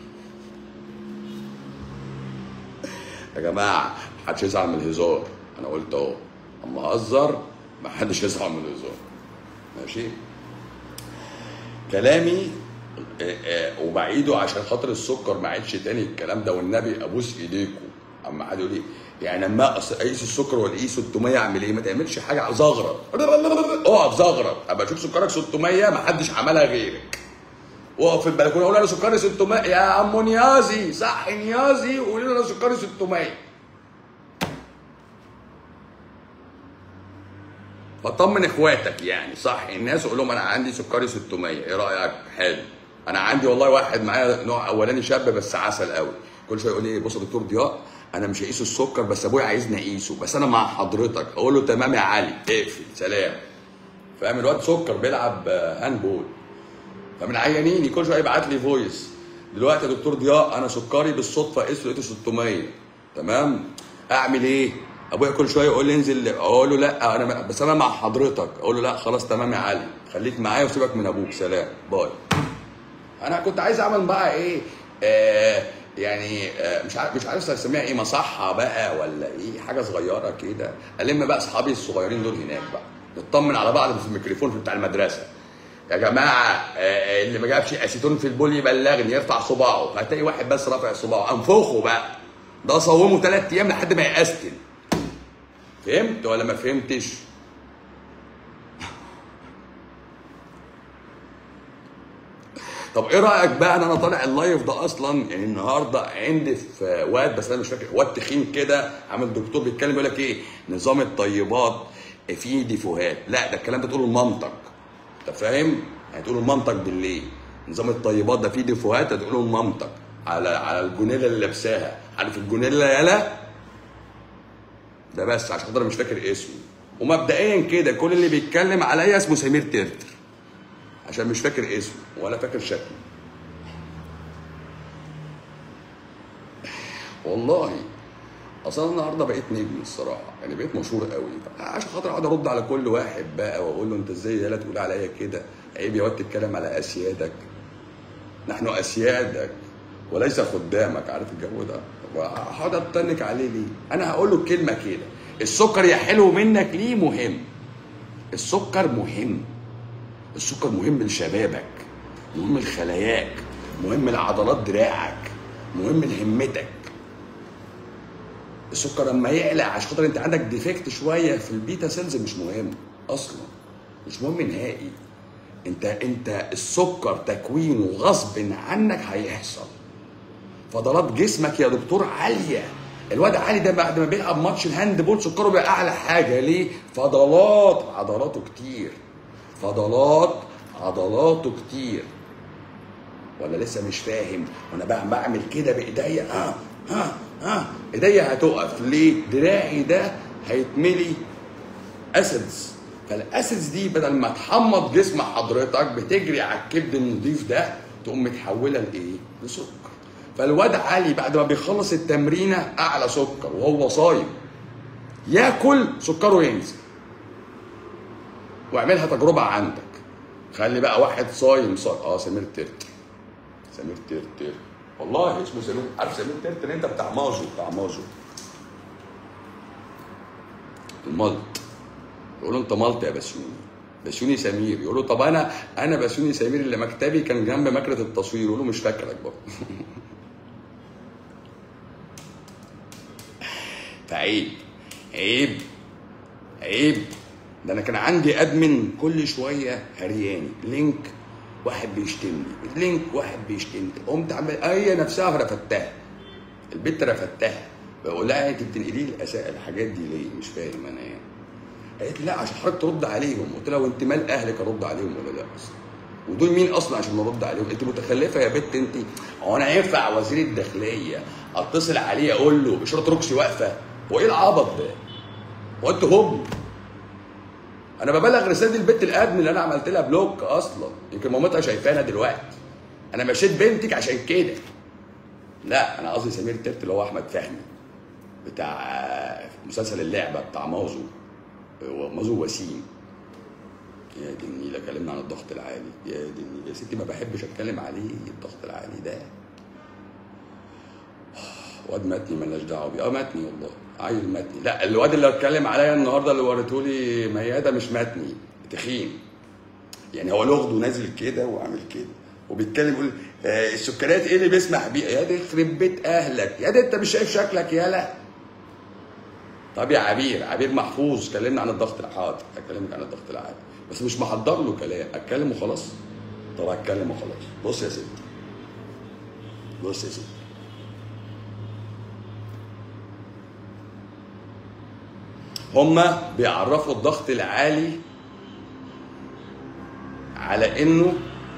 يا جماعه محدش يزعل من الهزار انا قلت اهو اما اهزر محدش يزعل من الهزار ماشي كلامي آه، آه، وبعيده عشان خاطر السكر ما عيدش تاني الكلام ده والنبي ابوس ايديكم اما حد يقول لي يعني اما أقص- اقيس السكر والاقيه 600 اعمل ايه؟ ما تعملش حاجه زغرط اقف زغرط ابقى اشوف سكرك 600 ما حدش عملها غيرك واقف في البلكونه اقول انا سكري 600 يا عم نيازي صح نيازي وقولي له انا سكري 600 فطمن اخواتك يعني صح الناس وقول لهم انا عندي سكري 600 ايه رايك حلو انا عندي والله واحد معايا نوع اولاني شاب بس عسل قوي كل شويه يقول لي بص يا دكتور ضياء انا مش هقيس السكر بس ابويا عايزني اقيسه بس انا مع حضرتك اقول له تمام يا علي اقفل سلام فاهم الواد سكر بيلعب آه، هاند بول فمن عيانيني كل شويه يبعت لي فويس دلوقتي يا دكتور ضياء انا سكري بالصدفه قست لقيته 600 تمام اعمل ايه ابويا كل شويه يقول لي انزل اقول له لا انا بس انا مع حضرتك اقول له لا خلاص تمام يا علي خليك معايا وسيبك من ابوك سلام باي انا كنت عايز اعمل بقى ايه آه يعني آه مش عارف مش عارف اسميها ايه مصحه بقى ولا ايه حاجه صغيره كده الم بقى اصحابي الصغيرين دول هناك بقى نطمن على بعض في الميكروفون بتاع المدرسه يا جماعه آه اللي ما جابش اسيتون في البول يبلغني يرفع صباعه هتلاقي واحد بس رافع صباعه انفخه بقى ده صومه ثلاث ايام لحد ما يأستن فهمت ولا ما فهمتش؟ طب ايه رايك بقى ان انا طالع اللايف ده اصلا يعني النهارده عندي في واد بس انا مش فاكر واد تخين كده عامل دكتور بيتكلم يقول لك ايه نظام الطيبات فيه ديفوهات لا ده الكلام ده تقوله المنطق انت فاهم؟ هتقوله المنطق بالليل نظام الطيبات ده فيه ديفوهات هتقوله المنطق على على الجونيلا اللي لابساها عارف الجونيلا يالا ده بس عشان خاطر أنا مش فاكر اسمه ومبدئيا كده كل اللي بيتكلم عليا اسمه سمير ترتر عشان مش فاكر اسمه ولا فاكر شكله والله اصلا النهارده بقيت نجم الصراحه يعني بقيت مشهور قوي عشان خاطر اقعد ارد على كل واحد بقى واقول له انت ازاي يالا تقول عليا كده عيب يا واد تتكلم على اسيادك نحن اسيادك وليس خدامك عارف الجو ده هقعد اتنك عليه ليه انا هقول له كلمه كده السكر يا حلو منك ليه مهم السكر مهم السكر مهم لشبابك مهم لخلاياك مهم لعضلات دراعك مهم لهمتك السكر لما يعلى عشان خاطر انت عندك ديفكت شويه في البيتا سيلز مش مهم اصلا مش مهم نهائي انت انت السكر تكوينه غصب عنك هيحصل فضلات جسمك يا دكتور عاليه الواد علي ده بعد ما بيلعب ماتش الهاند بول سكره بقى اعلى حاجه ليه فضلات عضلاته كتير فضلات عضلاته كتير ولا لسه مش فاهم وانا بقى بعمل كده بايديا ها ها ها ايديا هتقف ليه دراعي ده هيتملي اسيدز فالاسيدز دي بدل ما تحمض جسم حضرتك بتجري على الكبد النظيف ده تقوم متحوله لايه لسكر فالواد علي بعد ما بيخلص التمرينه اعلى سكر وهو صايم ياكل سكره ينزل واعملها تجربه عندك خلي بقى واحد صايم صايم اه سمير ترتر سمير ترتر والله اسمه سمير عارف سمير ترتر انت بتاع مازو بتاع مازو الملط يقول له انت ملط يا بسيوني بسيوني سمير يقول له طب انا انا بسيوني سمير اللي مكتبي كان جنب مكنه التصوير يقول له مش فاكرك برضه فعيب عيب عيب ده انا كان عندي ادمن كل شويه هرياني لينك واحد بيشتمني لينك واحد بيشتمني قمت عمال هي نفسها رفدتها البت رفدتها بقول لها انت بتنقلي لي الأسا- الحاجات دي ليه مش فاهم انا يعني قالت لي لا عشان حضرتك ترد عليهم قلت لها وانت مال اهلك ارد عليهم ولا لا اصلا ودول مين اصلا عشان ارد عليهم انت متخلفه يا بت انت هو انا ينفع وزير الداخليه اتصل عليه اقول له اشاره روكسي واقفه هو ايه العبط ده هو انت هم انا ببلغ رساله البت الادمن اللي انا عملت لها بلوك اصلا يمكن مامتها شايفانا دلوقتي انا مشيت بنتك عشان كده لا انا قصدي سمير ترت اللي هو احمد فهمي بتاع مسلسل اللعبه بتاع مازو هو مازو وسيم يا دي النيله كلمنا عن الضغط العالي يا دي النيله يا ستي ما بحبش اتكلم عليه الضغط العالي ده واد متني مالناش دعوه بيه اه متني والله عيل متني لا الواد اللي اتكلم عليا النهارده اللي وريته لي مياده مش متني تخين يعني هو لغده نازل كده وعامل كده وبيتكلم يقول آه السكريات ايه اللي بيسمح بيه يا دي يخرب بيت اهلك يا دي انت مش شايف شكلك يالا طب يا عبير عبير محفوظ كلمنا عن الضغط الحاضر اكلمك عن الضغط العالي بس مش محضر له كلام اتكلم وخلاص طب اتكلم وخلاص بص يا ستي بص يا ستي هما بيعرفوا الضغط العالي على انه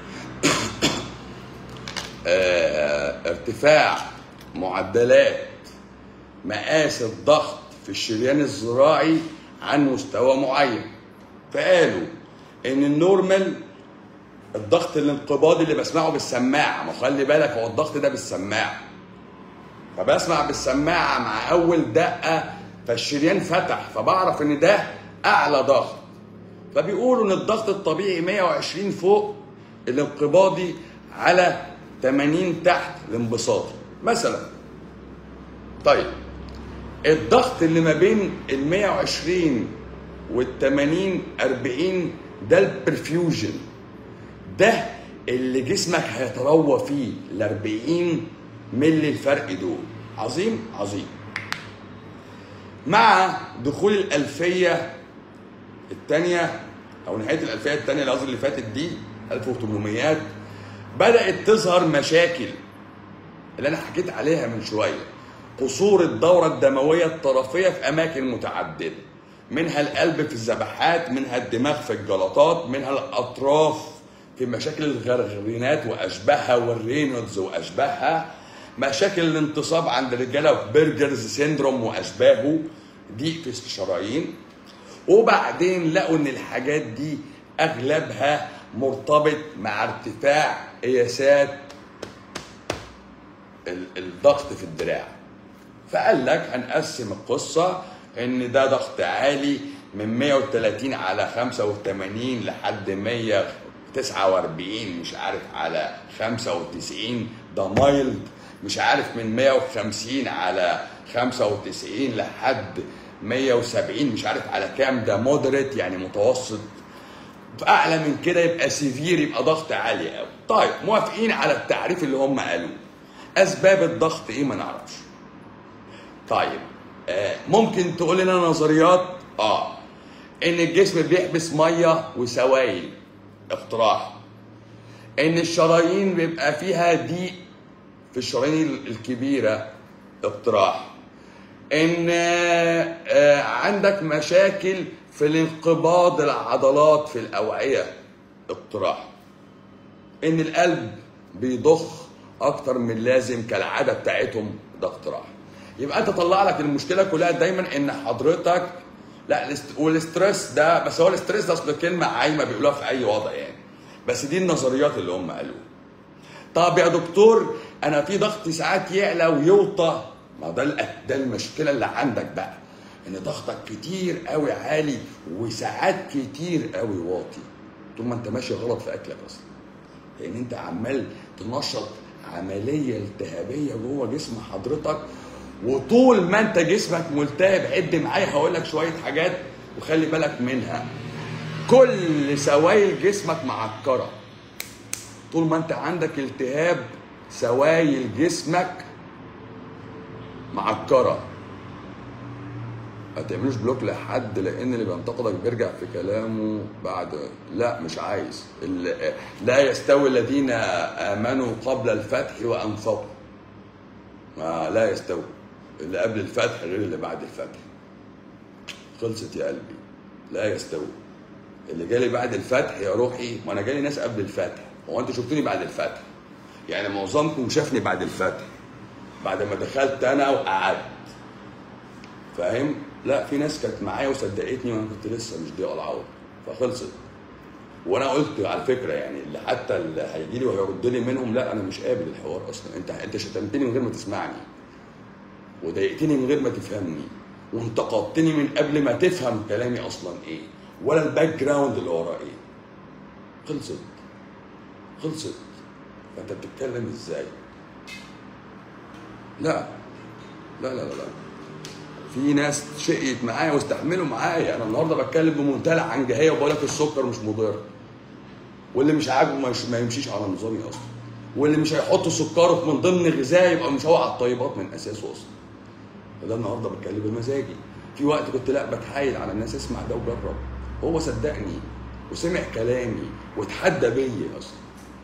آه، ارتفاع معدلات مقاس الضغط في الشريان الزراعي عن مستوى معين فقالوا ان النورمال الضغط الانقباضي اللي بسمعه بالسماعه ما خلي بالك هو الضغط ده بالسماعه فبسمع بالسماعه مع اول دقه فالشريان فتح فبعرف ان ده اعلى ضغط فبيقولوا ان الضغط الطبيعي 120 فوق الانقباضي على 80 تحت الانبساطي مثلا طيب الضغط اللي ما بين ال 120 وال 80 40 ده البرفيوجن ده اللي جسمك هيتروى فيه ال 40 ملي الفرق دول عظيم عظيم مع دخول الألفية الثانية أو نهاية الألفية الثانية اللي قصدي اللي فاتت دي 1800 بدأت تظهر مشاكل اللي أنا حكيت عليها من شوية قصور الدورة الدموية الطرفية في أماكن متعددة منها القلب في الذبحات منها الدماغ في الجلطات منها الأطراف في مشاكل الغرغرينات وأشباهها والرينودز وأشباهها مشاكل الانتصاب عند الرجالة برجرز سيندروم وأشباهه دي في الشرايين وبعدين لقوا ان الحاجات دي اغلبها مرتبط مع ارتفاع قياسات ال- الضغط في الدراع فقال لك هنقسم القصة ان ده ضغط عالي من 130 على 85 لحد 149 مش عارف على 95 ده مايلد مش عارف من 150 على 95 لحد 170 مش عارف على كام ده مودريت يعني متوسط اعلى من كده يبقى سيفير يبقى ضغط عالي قوي طيب موافقين على التعريف اللي هم قالوه اسباب الضغط ايه ما نعرفش طيب آه ممكن تقول لنا نظريات اه ان الجسم بيحبس ميه وسوائل اقتراح ان الشرايين بيبقى فيها ضيق في الشرايين الكبيره اقتراح ان آه، آه، عندك مشاكل في الانقباض العضلات في الاوعيه اقتراح ان القلب بيضخ اكتر من اللازم كالعاده بتاعتهم ده اقتراح يبقى انت طلع لك المشكله كلها دايما ان حضرتك لا الاست- والاسترس ده بس هو الاسترس ده اصل كلمه عايمه بيقولوها في اي وضع يعني بس دي النظريات اللي هم قالوها طب يا دكتور انا في ضغطي ساعات يعلى ويوطى ما ده ال- ده المشكله اللي عندك بقى ان ضغطك كتير قوي عالي وساعات كتير قوي واطي طول ما انت ماشي غلط في اكلك اصلا لان انت عمال تنشط عمليه التهابيه جوه جسم حضرتك وطول ما انت جسمك ملتهب عد معايا هقول لك شويه حاجات وخلي بالك منها كل سوائل جسمك معكره طول ما انت عندك التهاب سوائل جسمك معكره ما تعملوش بلوك لحد لان اللي بينتقدك بيرجع في كلامه بعد لا مش عايز ال- لا يستوي الذين امنوا قبل الفتح وانفقوا ما لا يستوي اللي قبل الفتح غير اللي بعد الفتح خلصت يا قلبي لا يستوي اللي جالي بعد الفتح يا روحي ما انا جالي ناس قبل الفتح هو انتوا شفتوني بعد الفتح يعني معظمكم شافني بعد الفتح بعد ما دخلت انا وقعدت فاهم لا في ناس كانت معايا وصدقتني وانا كنت لسه مش ضيق العوض فخلصت وانا قلت على فكره يعني اللي حتى اللي هيجي لي وهيرد لي منهم لا انا مش قابل الحوار اصلا انت انت شتمتني من غير ما تسمعني وضايقتني من غير ما تفهمني وانتقدتني من قبل ما تفهم كلامي اصلا ايه ولا الباك جراوند اللي وراه ايه خلصت خلصت فانت بتتكلم ازاي لا لا لا لا, لا. في ناس شقيت معايا واستحملوا معايا انا النهارده بتكلم بمنتهى العنجهيه وبقول لك السكر مش مضر واللي مش عاجبه ما يش- ما يمشيش على نظامي اصلا واللي مش هيحط سكره من ضمن غذائي يبقى مش هو على الطيبات من اساسه اصلا فده النهارده بتكلم بمزاجي في وقت كنت لا بتحايل على الناس اسمع ده وجرب هو صدقني وسمع كلامي واتحدى بيا اصلا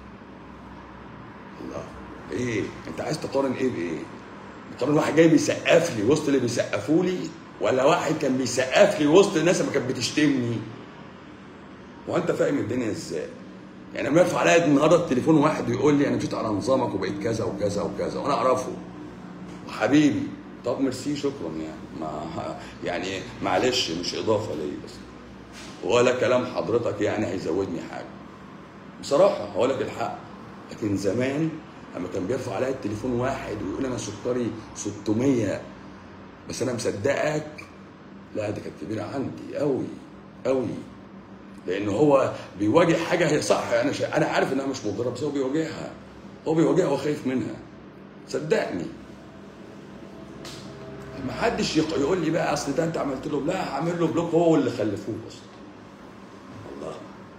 الله ايه انت عايز تقارن ايه بايه تقارن واحد جاي بيسقف لي وسط اللي بيسقفوا لي ولا واحد كان بيسقف لي وسط الناس اللي كانت بتشتمني وانت فاهم الدنيا ازاي يعني لما يرفع عليا النهارده التليفون واحد ويقول لي انا مشيت على نظامك وبقيت كذا وكذا وكذا وانا اعرفه وحبيبي طب ميرسي شكرا يعني ما يعني معلش مش اضافه ليا بس ولا كلام حضرتك يعني هيزودني حاجه بصراحه هقول لك الحق لكن زمان لما كان بيرفع عليا التليفون واحد ويقول انا سكري 600 بس انا مصدقك لا دي كانت كبيره عندي قوي قوي لان هو بيواجه حاجه هي صح انا شا... انا عارف انها مش مضره بس هو بيواجهها هو بيواجهها وخايف منها صدقني ما حدش يق- يقول لي بقى اصل ده انت عملت له لا هعمل له بلوك هو اللي خلفوه اصلا الله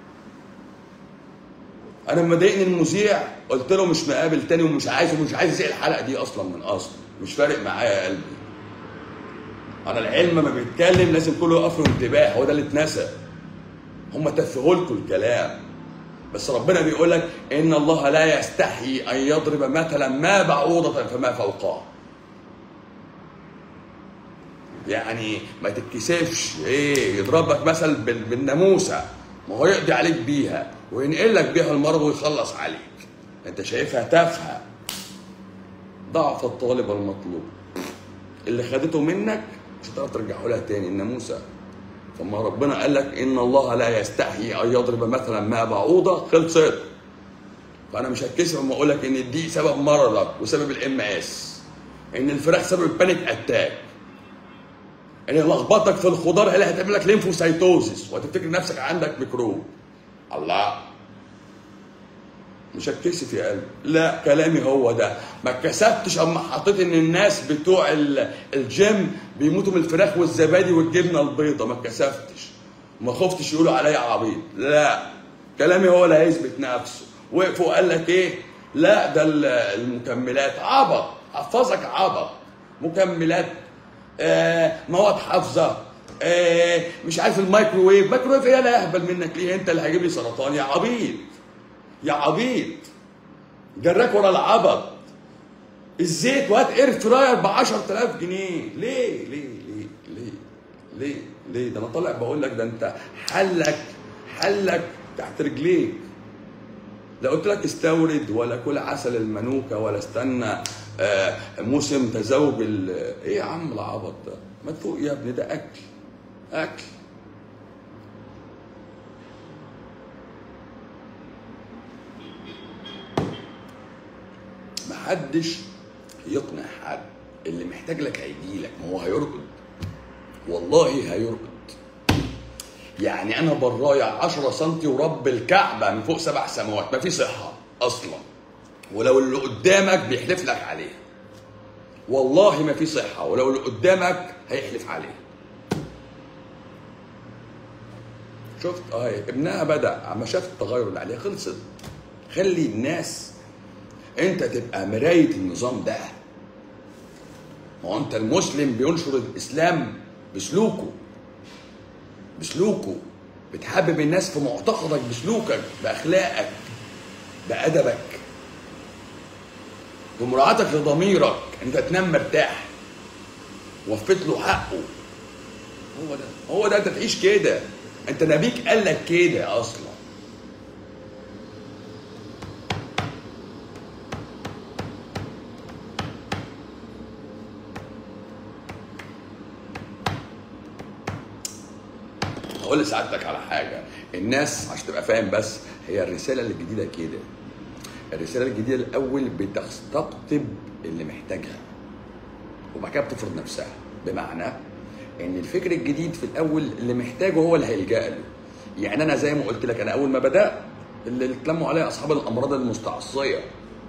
انا لما ضايقني المذيع قلت له مش مقابل تاني ومش عايز ومش عايز يسيق الحلقه دي اصلا من اصل مش فارق معايا يا قلبي انا العلم ما بيتكلم لازم كله يقف له انتباه هو ده اللي اتنسى هم تفهوا لكم الكلام بس ربنا بيقول لك ان الله لا يستحي ان يضرب مثلا ما بعوضه فما فوقها يعني ما تتكسفش ايه يضربك مثل بال- بالناموسه ما هو يقضي عليك بيها وينقل لك بيها المرض ويخلص عليك انت شايفها تافهه ضعف الطالب المطلوب اللي خدته منك مش هتعرف ترجعه لها تاني الناموسه فما ربنا قال لك ان الله لا يستحي ان يضرب مثلا ما بعوضه خلصت فانا مش هتكسف لما اقول لك ان دي سبب مرضك وسبب الام اس ان الفراخ سبب البانيك اتاك ان لخبطك في الخضار هي اللي هتعمل لك ليمفوسايتوزيس وهتفتكر نفسك عندك ميكروب الله مش هتكسف يا قلبي لا كلامي هو ده ما اتكسفتش اما حطيت ان الناس بتوع ال- الجيم بيموتوا من الفراخ والزبادي والجبنه البيضاء ما اتكسفتش ما خفتش يقولوا عليا عبيط لا كلامي هو اللي هيثبت نفسه وقف وقال لك ايه لا ده ال- المكملات عبط حفظك عبط مكملات آه مواد حافظه آه مش عارف الميكروويف مايكروويف ايه لا اهبل منك ليه انت اللي هيجيب لي سرطان يا عبيط يا عبيط جراك ورا العبط الزيت وهات اير فراير ب 10000 جنيه ليه ليه ليه ليه ليه ليه ده انا طالع بقول لك ده انت حلك حلك تحت رجليك لا قلت لك استورد ولا كل عسل المنوكه ولا استنى آه، موسم تزوج ال- ايه يا عم العبط ده ما تفوق يا ابني ده اكل اكل محدش يقنع حد اللي محتاج لك هيجي لك ما هو هيرقد والله هيرقد يعني انا برايا 10 سم ورب الكعبه من فوق سبع سماوات ما في صحه اصلا ولو اللي قدامك بيحلف لك عليه والله ما في صحه ولو اللي قدامك هيحلف عليه شفت اه ابنها بدا اما شاف التغير اللي عليه خلصت خلي الناس انت تبقى مرايه النظام ده ما هو انت المسلم بينشر الاسلام بسلوكه بسلوكه بتحبب الناس في معتقدك بسلوكك باخلاقك بادبك بمراعاتك لضميرك انت تنام مرتاح وفيت له حقه هو ده هو ده انت تعيش كده انت نبيك قال لك كده اصلا هقول لسعادتك على حاجه الناس عشان تبقى فاهم بس هي الرساله الجديده كده الرساله الجديده الاول بتستقطب اللي محتاجها وبعد كده بتفرض نفسها بمعنى ان الفكر الجديد في الاول اللي محتاجه هو اللي هيلجا له يعني انا زي ما قلت لك انا اول ما بدات اللي اتلموا عليا اصحاب الامراض المستعصيه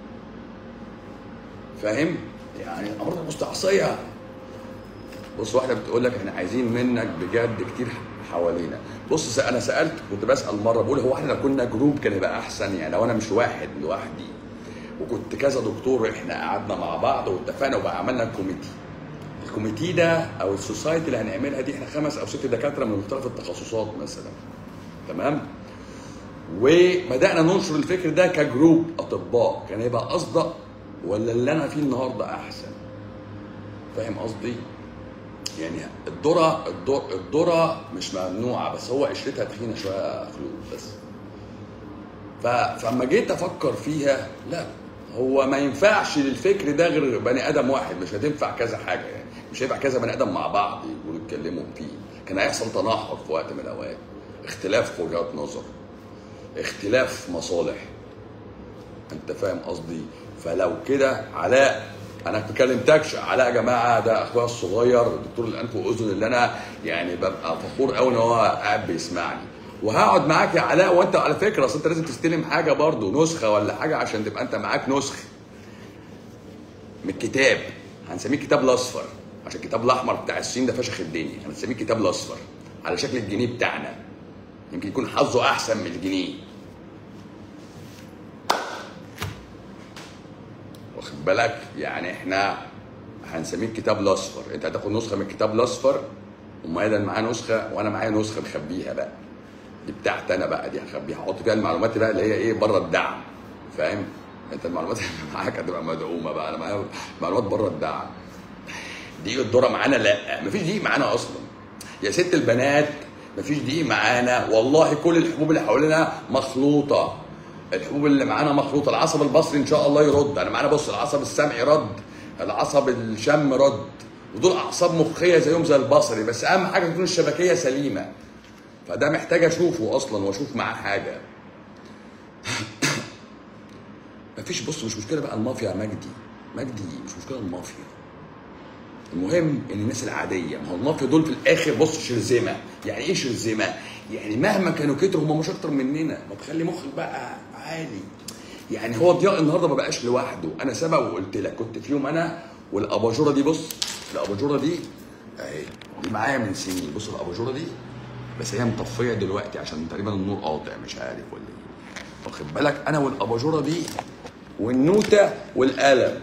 فاهم يعني الامراض المستعصيه بص واحده بتقول لك احنا عايزين منك بجد كتير حوالينا بص س- انا سالت كنت بسال مره بقول هو احنا لو كنا جروب كان يبقى احسن يعني لو انا مش واحد لوحدي وكنت كذا دكتور احنا قعدنا مع بعض واتفقنا وبقى عملنا كوميتي الكوميتي ده او السوسايتي اللي هنعملها دي احنا خمس او ست دكاتره من مختلف التخصصات مثلا تمام وبدانا ننشر الفكر ده كجروب اطباء كان هيبقى اصدق ولا اللي انا فيه النهارده احسن فاهم قصدي يعني الذره الذر- الذره مش ممنوعه بس هو قشرتها تخينه شويه يا خلود بس ف... فلما جيت افكر فيها لا هو ما ينفعش للفكر ده غير بني ادم واحد مش هتنفع كذا حاجه يعني مش هينفع كذا بني ادم مع بعض يقولوا يتكلموا فيه كان هيحصل تناحر في وقت من الاوقات اختلاف في وجهات نظر اختلاف مصالح انت فاهم قصدي فلو كده علاء انا ما كلمتكش علاء يا جماعه ده اخويا الصغير دكتور الانف واذن اللي انا يعني ببقى فخور قوي ان هو قاعد بيسمعني وهقعد معاك يا علاء وانت على فكره اصل انت لازم تستلم حاجه برضو نسخه ولا حاجه عشان تبقى انت معاك نسخه من الكتاب هنسميه الكتاب الاصفر عشان الكتاب الاحمر بتاع الصين ده فشخ الدنيا هنسميه الكتاب الاصفر على شكل الجنيه بتاعنا يمكن يكون حظه احسن من الجنيه واخد بالك يعني احنا هنسميه الكتاب الاصفر انت هتاخد نسخه من الكتاب الاصفر ومؤيدا معاه نسخه وانا معايا نسخه مخبيها بقى دي بتاعتي انا بقى دي هخبيها هحط فيها المعلومات بقى اللي هي ايه بره الدعم فاهم انت المعلومات اللي معاك هتبقى مدعومه بقى انا معايا معلومات بره الدعم دقيق الذره معانا لا مفيش دقيق معانا اصلا يا ست البنات مفيش دقيق معانا والله كل الحبوب اللي حوالينا مخلوطه الحبوب اللي معانا مخلوطه العصب البصري ان شاء الله يرد انا معانا بص العصب السمعي رد العصب الشم رد ودول اعصاب مخيه زيهم زي البصري بس اهم حاجه تكون الشبكيه سليمه فده محتاج اشوفه اصلا واشوف معاه حاجه مفيش بص مش مشكله بقى المافيا يا مجدي مجدي مش مشكله المافيا المهم ان الناس العاديه ما هو المافيا دول في الاخر بص شرذمه يعني ايه شرذمه يعني مهما كانوا كتروا هم مش اكتر مننا ما تخلي مخك بقى عالي يعني هو ضياء النهارده ما بقاش لوحده انا سبق وقلت لك كنت في يوم انا والاباجوره دي بص الاباجوره دي اهي دي معايا من سنين بص الاباجوره دي بس هي مطفيه دلوقتي عشان تقريبا النور قاطع مش عارف ولا ايه واخد بالك انا والاباجوره دي والنوته والقلم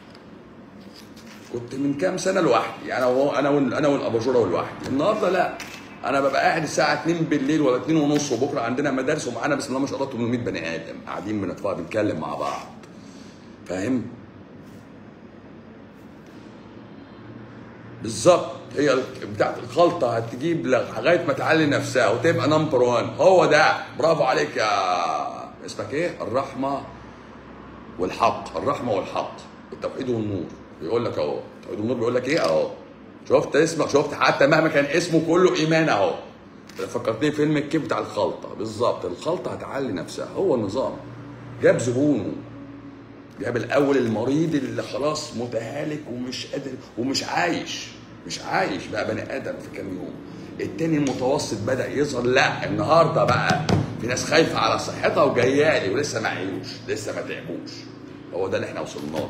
كنت من كام سنه لوحدي انا وهو انا وال- انا والاباجوره لوحدي النهارده لا انا ببقى قاعد الساعه 2 بالليل ولا 2 ونص وبكره عندنا مدارس ومعانا بسم الله ما شاء الله 800 بني ادم قاعدين بنتفرج بنتكلم مع بعض فاهم بالظبط هي ال- بتاعت الخلطه هتجيب لك لغايه ما تعلي نفسها وتبقى نمبر 1 هو ده برافو عليك يا اسمك ايه الرحمه والحق الرحمه والحق التوحيد والنور بيقول لك اهو التوحيد والنور بيقول لك ايه اهو شفت اسمك شفت حتى مهما كان اسمه كله ايمان اهو فكرتني في فيلم الكيف بتاع الخلطه بالظبط الخلطه هتعلي نفسها هو النظام جاب زبونه جاب الاول المريض اللي خلاص متهالك ومش قادر ومش عايش مش عايش بقى بني ادم في كام يوم التاني المتوسط بدا يظهر لا النهارده بقى في ناس خايفه على صحتها وجايه لي ولسه ما عيوش لسه ما تعبوش هو ده اللي احنا وصلنا له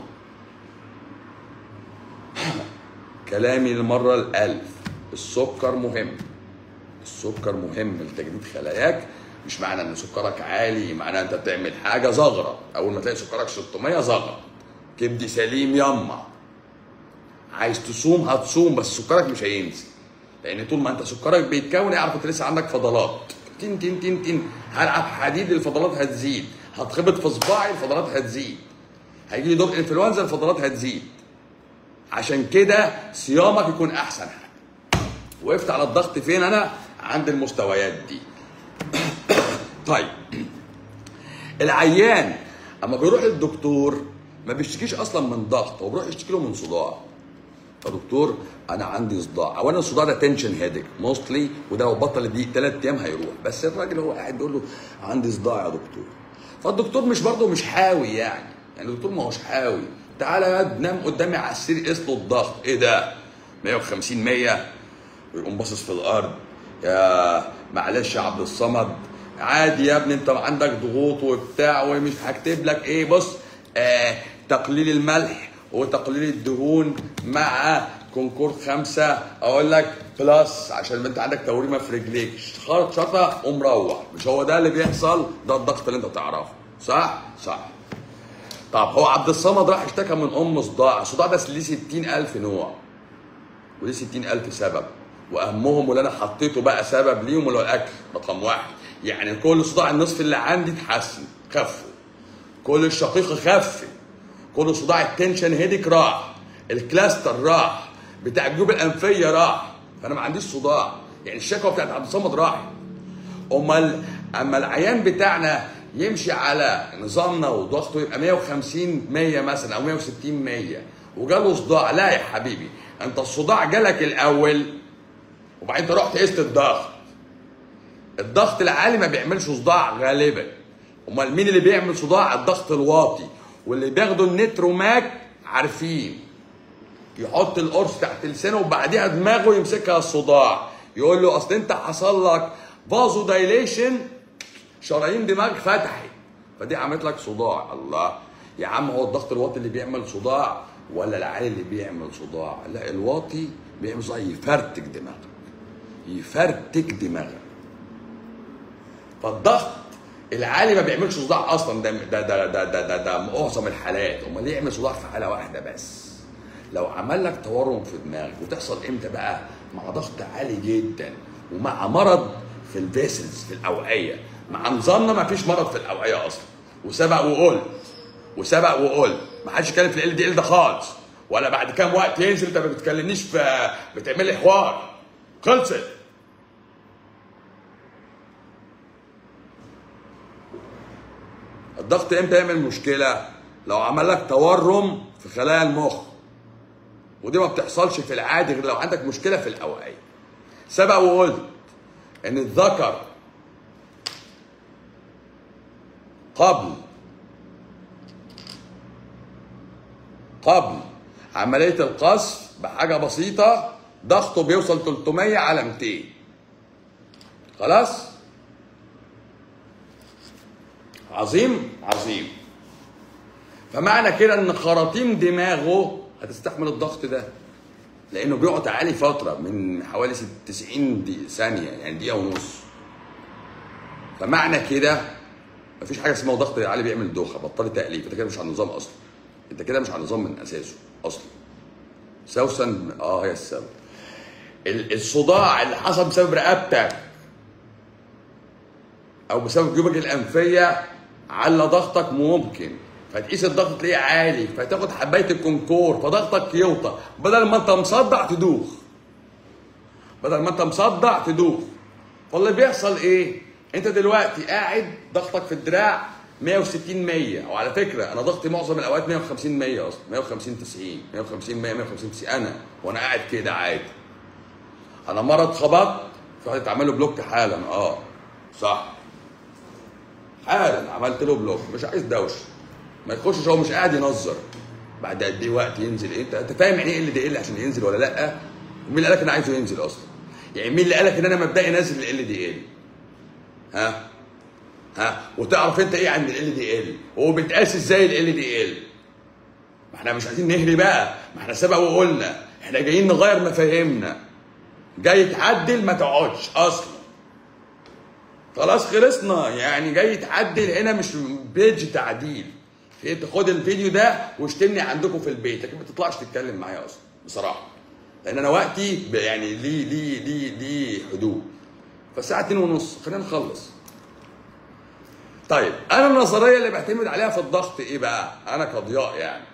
كلامي للمره الالف السكر مهم السكر مهم لتجديد خلاياك مش معنى ان سكرك عالي معناه انت بتعمل حاجه زغره اول ما تلاقي سكرك 600 زغره كبدي سليم يما عايز تصوم هتصوم بس سكرك مش هينزل لان طول ما انت سكرك بيتكون اعرف انت لسه عندك فضلات تين تين تين تين هلعب حديد الفضلات هتزيد هتخبط في صباعي الفضلات هتزيد هيجي لي دور انفلونزا الفضلات هتزيد عشان كده صيامك يكون احسن حاجه وقفت على الضغط فين انا عند المستويات دي طيب العيان اما بيروح للدكتور ما بيشتكيش اصلا من ضغط هو بيروح يشتكي له من صداع يا دكتور انا عندي صداع اولا الصداع ده تنشن هيدك موستلي وده لو بطل دي ثلاث ايام هيروح بس الراجل هو قاعد بيقول له عندي صداع يا دكتور فالدكتور مش برضه مش حاوي يعني يعني الدكتور ما هوش حاوي تعالى يا واد نام قدامي على السرير قيس له الضغط ايه ده 150 100 ويقوم باصص في الارض يا معلش يا عبد الصمد عادي يا ابني انت عندك ضغوط وبتاع ومش هكتب لك ايه بص آه تقليل الملح وتقليل الدهون مع كونكورد خمسة اقول لك بلس عشان انت عندك توريمه في رجليك خرط شطه ومروح مش هو ده اللي بيحصل ده الضغط اللي انت تعرفه صح صح طب هو عبد الصمد راح اشتكى من ام صداع الصداع ده ليه 60000 نوع وليه 60000 سبب واهمهم واللي انا حطيته بقى سبب ليهم اللي هو الاكل رقم واحد يعني كل صداع النصف اللي عندي اتحسن خفوا كل الشقيقه خفت كل صداع التنشن هيدك راح الكلاستر راح بتاع الجيوب الانفيه راح فانا ما عنديش صداع يعني الشكوى بتاعت عبد الصمد راحت امال اما العيان بتاعنا يمشي على نظامنا وضغطه يبقى 150 100 مثلا او 160 100 وجاله صداع لا يا حبيبي انت الصداع جالك الاول وبعدين انت رحت قست الضغط الضغط العالي ما بيعملش صداع غالبا امال مين اللي بيعمل صداع الضغط الواطي واللي بياخدوا النتروماك عارفين يحط القرص تحت لسانه وبعديها دماغه يمسكها الصداع يقول له اصل انت حصل لك فازو دايليشن شرايين دماغ فتحت فدي عملت لك صداع الله يا عم هو الضغط الواطي اللي بيعمل صداع ولا العالي اللي بيعمل صداع لا الواطي بيعمل صداع يفرتك دماغك يفرتك دماغك فالضغط العالي ما بيعملش صداع اصلا ده ده ده ده ده, ده, ده معظم الحالات امال ليه يعمل صداع في حاله واحده بس لو عمل لك تورم في دماغك وتحصل امتى بقى مع ضغط عالي جدا ومع مرض في الفيسلز في الاوعيه مع نظامنا ما فيش مرض في الاوعيه اصلا وسبق وقلت وسبق وقلت ما حدش يتكلم في ال دي ال ده خالص ولا بعد كام وقت ينزل انت ما بتكلمنيش في بتعمل لي حوار خلصت الضغط امتى يعمل مشكله لو عمل لك تورم في خلايا المخ ودي ما بتحصلش في العادي غير لو عندك مشكله في الاوعيه سبق وقلت ان الذكر قبل قبل عمليه القصف بحاجه بسيطه ضغطه بيوصل 300 على 200 خلاص عظيم عظيم فمعنى كده ان خراطيم دماغه هتستحمل الضغط ده لانه بيقعد عالي فتره من حوالي 90 دي ثانيه يعني دقيقه ونص فمعنى كده مفيش حاجه اسمها ضغط عالي بيعمل دوخه بطل تاليف انت كده مش على النظام اصلا انت كده مش على النظام من اساسه اصلا سوسن اه هي السبب ال- الصداع اللي حصل بسبب رقبتك او بسبب جيوبك الانفيه على ضغطك ممكن فتقيس الضغط تلاقيه عالي فتاخد حبايه الكونكور فضغطك يوطى بدل ما انت مصدع تدوخ بدل ما انت مصدع تدوخ فاللي بيحصل ايه انت دلوقتي قاعد ضغطك في الدراع 160 100 وعلى فكره انا ضغطي معظم الاوقات 150 100 اصلا 150 90 150 100 150 90 انا وانا قاعد كده عادي انا مره اتخبطت في واحد اتعمل له بلوك حالا اه صح حالا عملت له بلوك مش عايز دوشه ما يخشش هو مش قاعد ينظر بعد قد ايه وقت ينزل ايه انت انت فاهم يعني ايه ال دي ال عشان ينزل ولا لا ومين اللي قالك انا عايزه ينزل اصلا يعني مين اللي قالك ان انا مبدئي نازل ال دي ال ها ها وتعرف انت ايه عن ال دي ال وهو بيتقاس ازاي ال دي ال ما احنا مش عايزين نهري بقى ما احنا سبق وقلنا احنا جايين نغير مفاهيمنا جاي تعدل ما تقعدش اصلا خلاص خلصنا يعني جاي تعدل هنا مش بيج تعديل في خد الفيديو ده واشتمني عندكم في البيت لكن ما تطلعش تتكلم معايا اصلا بصراحه لان انا وقتي ب- يعني ليه ليه ليه ليه حدود فالساعه 2 ونص خلينا نخلص طيب انا النظريه اللي بعتمد عليها في الضغط ايه بقى انا كضياء يعني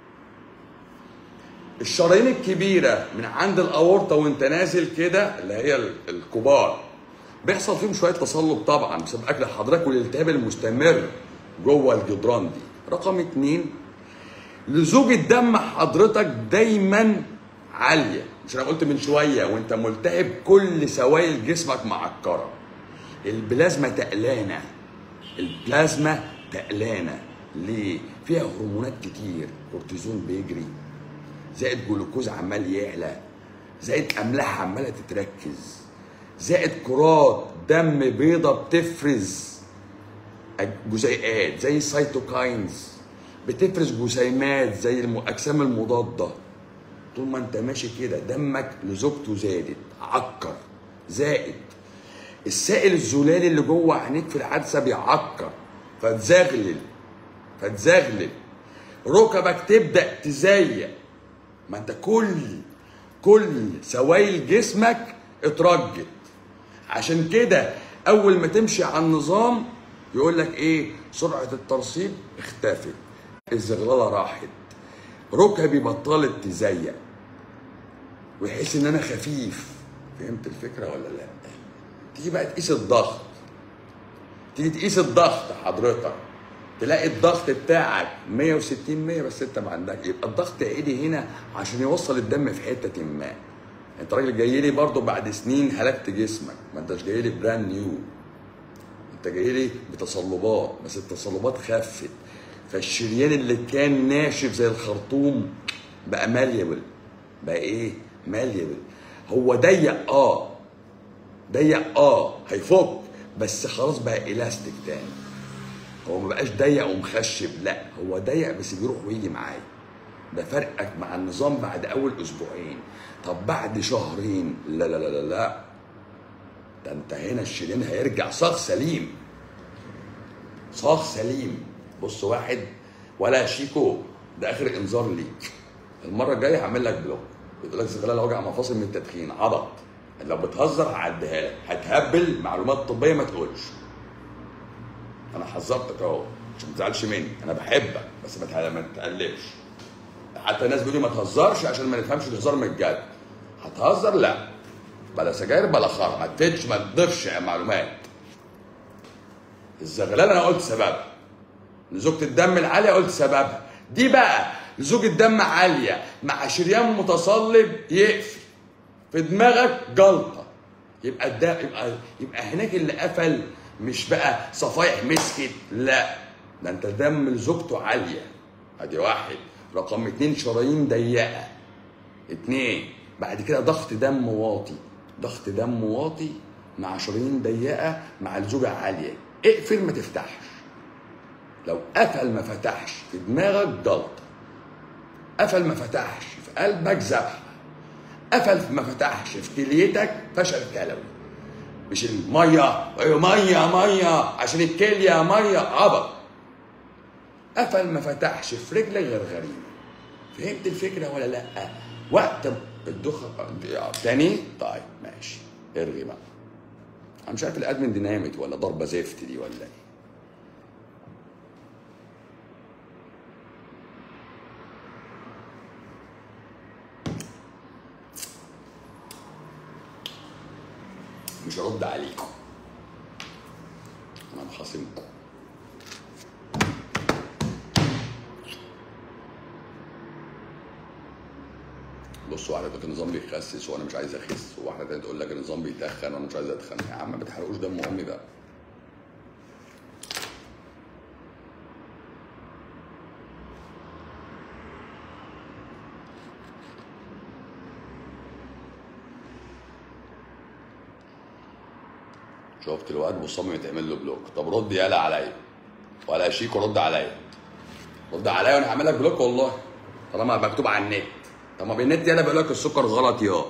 الشرايين الكبيره من عند الاورطه وانت نازل كده اللي هي ال- الكبار بيحصل فيهم شويه تصلب طبعا بسبب اكل حضرتك والالتهاب المستمر جوه الجدران دي رقم اتنين لزوج الدم حضرتك دايما عاليه مش انا قلت من شويه وانت ملتهب كل سوائل جسمك معكره البلازما تقلانه البلازما تقلانه ليه فيها هرمونات كتير كورتيزون بيجري زائد جلوكوز عمال يعلى زائد املاح عماله تتركز زائد كرات دم بيضة بتفرز جزيئات زي السيتوكاينز بتفرز جسيمات زي الاجسام المضاده طول ما انت ماشي كده دمك لزوجته زادت عكر زائد السائل الزلالي اللي جوه عينيك في الحادثه بيعكر فتزغلل فتزغلل ركبك تبدا تزيق ما انت كل كل سوائل جسمك اترجت عشان كده اول ما تمشي على النظام يقول لك ايه سرعه الترسيب اختفت الزغلله راحت ركبي بطلت تزيق ويحس ان انا خفيف فهمت الفكره ولا لا تيجي بقى تقيس الضغط تيجي تقيس الضغط حضرتك تلاقي الضغط بتاعك 160 100 بس انت ما عندك يبقى الضغط عالي هنا عشان يوصل الدم في حته ما انت راجل جاي لي برضه بعد سنين هلكت جسمك ما انتش جاي لي براند نيو انت جاي لي بتصلبات بس التصلبات خفت فالشريان اللي كان ناشف زي الخرطوم بقى ماليبل بقى ايه ماليبل هو ضيق اه ضيق اه هيفك بس خلاص بقى الاستيك تاني هو ما بقاش ضيق ومخشب لا هو ضيق بس بيروح ويجي معايا ده فرقك مع النظام بعد اول اسبوعين طب بعد شهرين لا لا لا لا لا ده انت هنا الشريان هيرجع صاغ سليم صاغ سليم بص واحد ولا شيكو ده اخر انذار ليك المره الجايه هعمل لك بلوك بيقول لك زغلله وجع مفاصل من التدخين عبط لو بتهزر هعديها لك هتهبل معلومات طبيه ما تقولش انا حذرتك اهو عشان ما تزعلش مني انا بحبك بس ما تع- ما تقلبش حتى الناس بيقولوا ما تهزرش عشان ما نفهمش الهزار من الجد هتهزر لا بلا سجاير بلا خرا ما تفيدش ما تضيفش معلومات الزغلله انا قلت سببها لزوجة الدم العالية قلت سببها دي بقى لزوجة دم عالية مع شريان متصلب يقفل في دماغك جلطة يبقى ده يبقى يبقى هناك اللي قفل مش بقى صفايح مسكت لا ده انت دم لزوجته عالية ادي واحد رقم اتنين شرايين ضيقة اتنين بعد كده ضغط دم واطي ضغط دم واطي مع شرايين ضيقة مع الزوجة عالية اقفل ما تفتحش لو قفل ما فتحش في دماغك جلطة قفل ما فتحش في قلبك ذبحة قفل ما فتحش في كليتك فشل كلوي مش المية أيوة مية مية عشان الكلية مية عبط قفل ما فتحش في رجلك غير غريب فهمت الفكرة ولا لأ؟ وقت الدخن تاني طيب ماشي ارغي بقى انا مش عارف الادمن دي نامت ولا ضربه زفت دي ولا ايه مش هرد عليكم انا بخاصمكم بصوا واحده تقول لك النظام بيخسس وانا مش عايز اخس وواحده تانية تقول لك النظام بيتخن وانا مش عايز اتخن يا عم ما تحرقوش دم امي ده شفت الواد مصمم يتعمل له بلوك طب رد يالا عليا ولا شيك رد عليا رد عليا وانا هعمل لك بلوك والله طالما مكتوب على النت طب ما بالنت يالا بيقول لك السكر غلط يا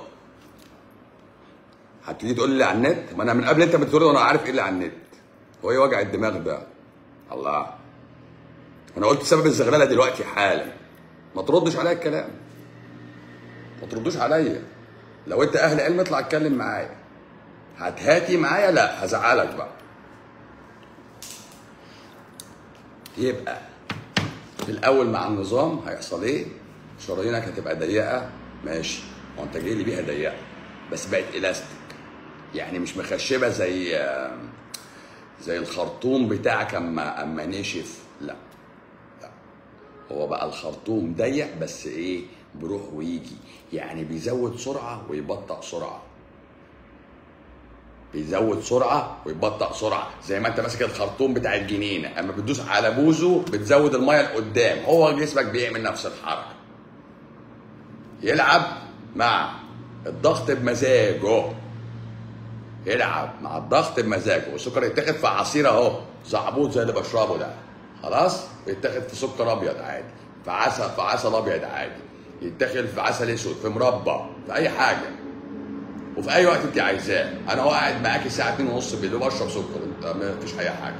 هتيجي تقول لي على النت ما انا من قبل انت بتقول وانا عارف ايه اللي على النت هو ايه وجع الدماغ ده الله انا قلت سبب الزغلله دلوقتي حالا ما تردش عليا الكلام ما تردوش عليا لو انت اهل علم اطلع اتكلم معايا هتهاتي معايا لا هزعلك بقى يبقى في الاول مع النظام هيحصل ايه شرايينك هتبقى ضيقه ماشي هو انت جاي لي بيها ضيقه بس بقت الاستيك يعني مش مخشبه زي زي الخرطوم بتاعك اما اما نشف لا لا هو بقى الخرطوم ضيق بس ايه بيروح ويجي يعني بيزود سرعه ويبطأ سرعه بيزود سرعه ويبطأ سرعه زي ما انت ماسك الخرطوم بتاع الجنينه اما بتدوس على بوزه بتزود الميه لقدام هو جسمك بيعمل نفس الحركه يلعب مع الضغط بمزاجه يلعب مع الضغط بمزاجه والسكر يتاخد في عصير اهو زعبوط زي اللي بشربه ده خلاص يتاخد في سكر ابيض عادي في عسل في عسل ابيض عادي يتاخد في عسل اسود في مربى في اي حاجه وفي اي وقت انت عايزاه انا هو قاعد معاك الساعه 2 ونص بالليل وبشرب سكر انت ما فيش اي حاجه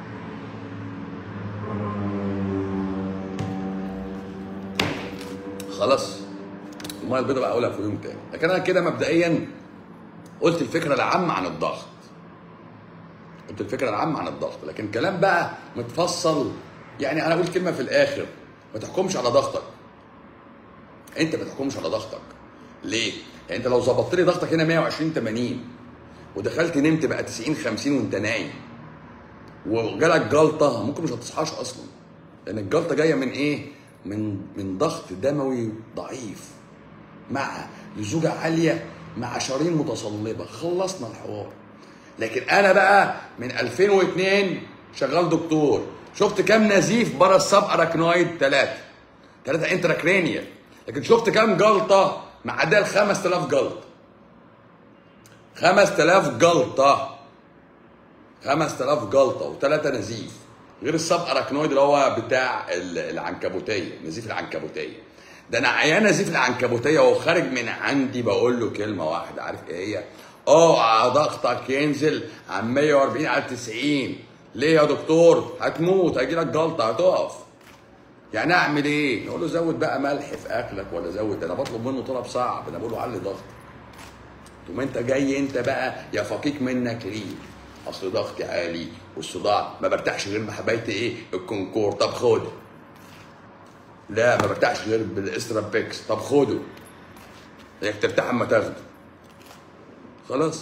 خلاص الميه البيضاء بقى اقولها في يوم تاني لكن انا كده مبدئيا قلت الفكره العامه عن الضغط قلت الفكره العامه عن الضغط لكن كلام بقى متفصل يعني انا اقول كلمه في الاخر ما تحكمش على ضغطك انت ما تحكمش على ضغطك ليه؟ يعني انت لو ظبطت لي ضغطك هنا 120 80 ودخلت نمت بقى 90 50 وانت نايم وجالك جلطه ممكن مش هتصحاش اصلا لان الجلطه جايه من ايه؟ من من ضغط دموي ضعيف مع لزوجه عاليه مع شرايين متصلبه خلصنا الحوار لكن انا بقى من 2002 شغال دكتور شفت كام نزيف بره السب اراكنويد ثلاثه ثلاثه انتراكرينيال لكن شفت كام جلطه معديه ال 5000 جلطه 5000 جلطه 5000 جلطه وثلاثه نزيف غير السب اراكنويد اللي هو بتاع ال- العنكبوتيه نزيف العنكبوتيه ده انا عيان نزيف العنكبوتيه وهو خارج من عندي بقول له كلمه واحده عارف ايه هي؟ اوعى ضغطك ينزل عن 140 على 90 ليه يا دكتور؟ هتموت هيجي لك جلطه هتقف يعني اعمل ايه؟ نقول له زود بقى ملح في اكلك ولا زود ده انا بطلب منه طلب صعب انا بقول له علي ضغط ثم انت جاي انت بقى يا فقيك منك ليه؟ اصل ضغطي عالي والصداع ما برتاحش غير بحبايه ايه؟ الكونكور طب خده لا ما برتاحش غير بالاسترابيكس طب خده انك ترتاح اما تاخده خلاص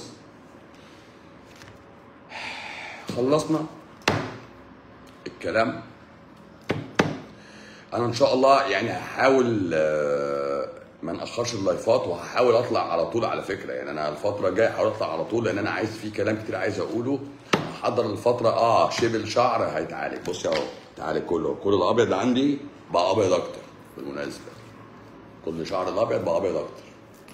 خلصنا الكلام انا ان شاء الله يعني هحاول آه، ما ناخرش اللايفات وهحاول اطلع على طول على فكره يعني انا الفتره الجايه هحاول اطلع على طول لان انا عايز في كلام كتير عايز اقوله هحضر الفتره اه شبل شعر هيتعالج بص اهو تعالج كله كل الابيض اللي عندي بقى ابيض اكتر بالمناسبه كل شعر الابيض بقى ابيض اكتر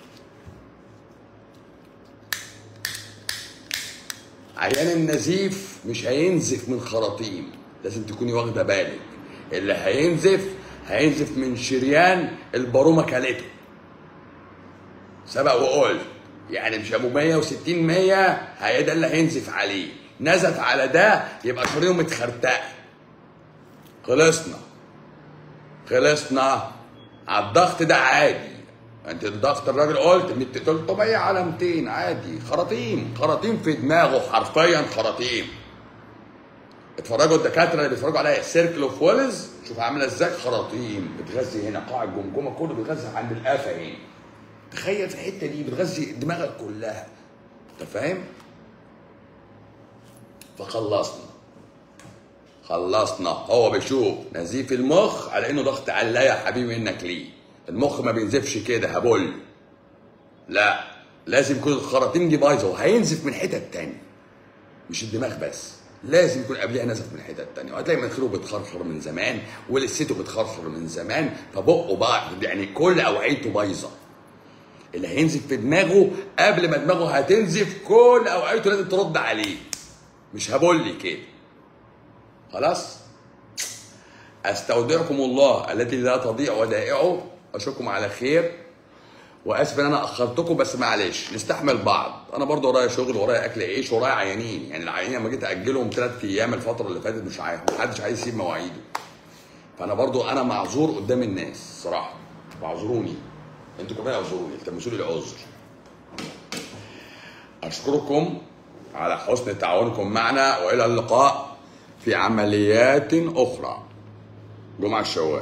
عيان النزيف مش هينزف من خراطيم لازم تكوني واخده بالك اللي هينزف هينزف من شريان البارومه كلته سبق وقلت يعني مش ابو 160 100 هي ده اللي هينزف عليه نزف على ده يبقى شرايينه متخرتقه خلصنا خلصنا على الضغط ده عادي انت الضغط الراجل قلت من 300 على 200 عادي خراطيم خراطيم في دماغه حرفيا خراطيم اتفرجوا الدكاتره اللي بيتفرجوا عليها سيركل اوف ويلز شوف عامله ازاي خراطيم بتغذي هنا قاع الجمجمه كله بيتغذى عند القفا هنا تخيل في الحته دي بتغذي دماغك كلها انت فاهم؟ فخلصنا خلصنا هو بيشوف نزيف المخ على انه ضغط عالي لا يا حبيبي منك ليه المخ ما بينزفش كده هبل لا لازم يكون الخراطيم دي بايظه وهينزف من حتت تانية مش الدماغ بس لازم يكون قبلها نزف من حتت تانية وهتلاقي مناخيره بتخرخر من زمان ولسته بتخرخر من زمان فبقه بقى يعني كل اوعيته بايظه اللي هينزف في دماغه قبل ما دماغه هتنزف كل اوعيته لازم ترد عليه مش هبل كده خلاص استودعكم الله الذي لا تضيع ودائعه اشوفكم على خير واسف ان انا اخرتكم بس معلش نستحمل بعض انا برضو ورايا شغل ورايا اكل عيش ورايا عيانين يعني العيانين لما جيت اجلهم ثلاث ايام الفتره اللي فاتت مش عارف محدش عايز يسيب مواعيده فانا برضو انا معذور قدام الناس صراحه واعذروني انتوا كمان اعذروني التمسوا لي العذر اشكركم على حسن تعاونكم معنا والى اللقاء في عمليات اخرى جمعه الشوال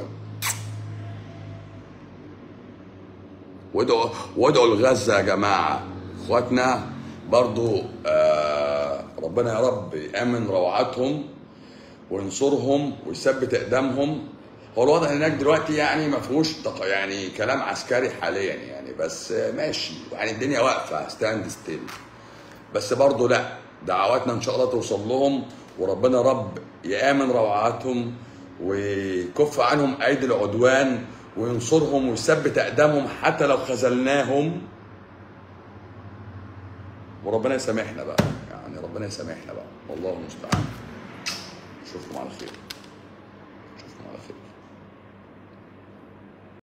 وادعوا وادعوا لغزه يا جماعه اخواتنا برضو آه ربنا يا رب يامن روعاتهم وينصرهم ويثبت اقدامهم هو الوضع هناك دلوقتي يعني ما فيهوش تق- يعني كلام عسكري حاليا يعني بس آه، ماشي يعني الدنيا واقفه ستاند ستيل بس برضه لا دعواتنا ان شاء الله توصل لهم وربنا رب يامن روعاتهم ويكف عنهم ايدي العدوان وينصرهم ويثبت اقدامهم حتى لو خذلناهم وربنا يسامحنا بقى يعني ربنا يسامحنا بقى والله المستعان اشوفكم على خير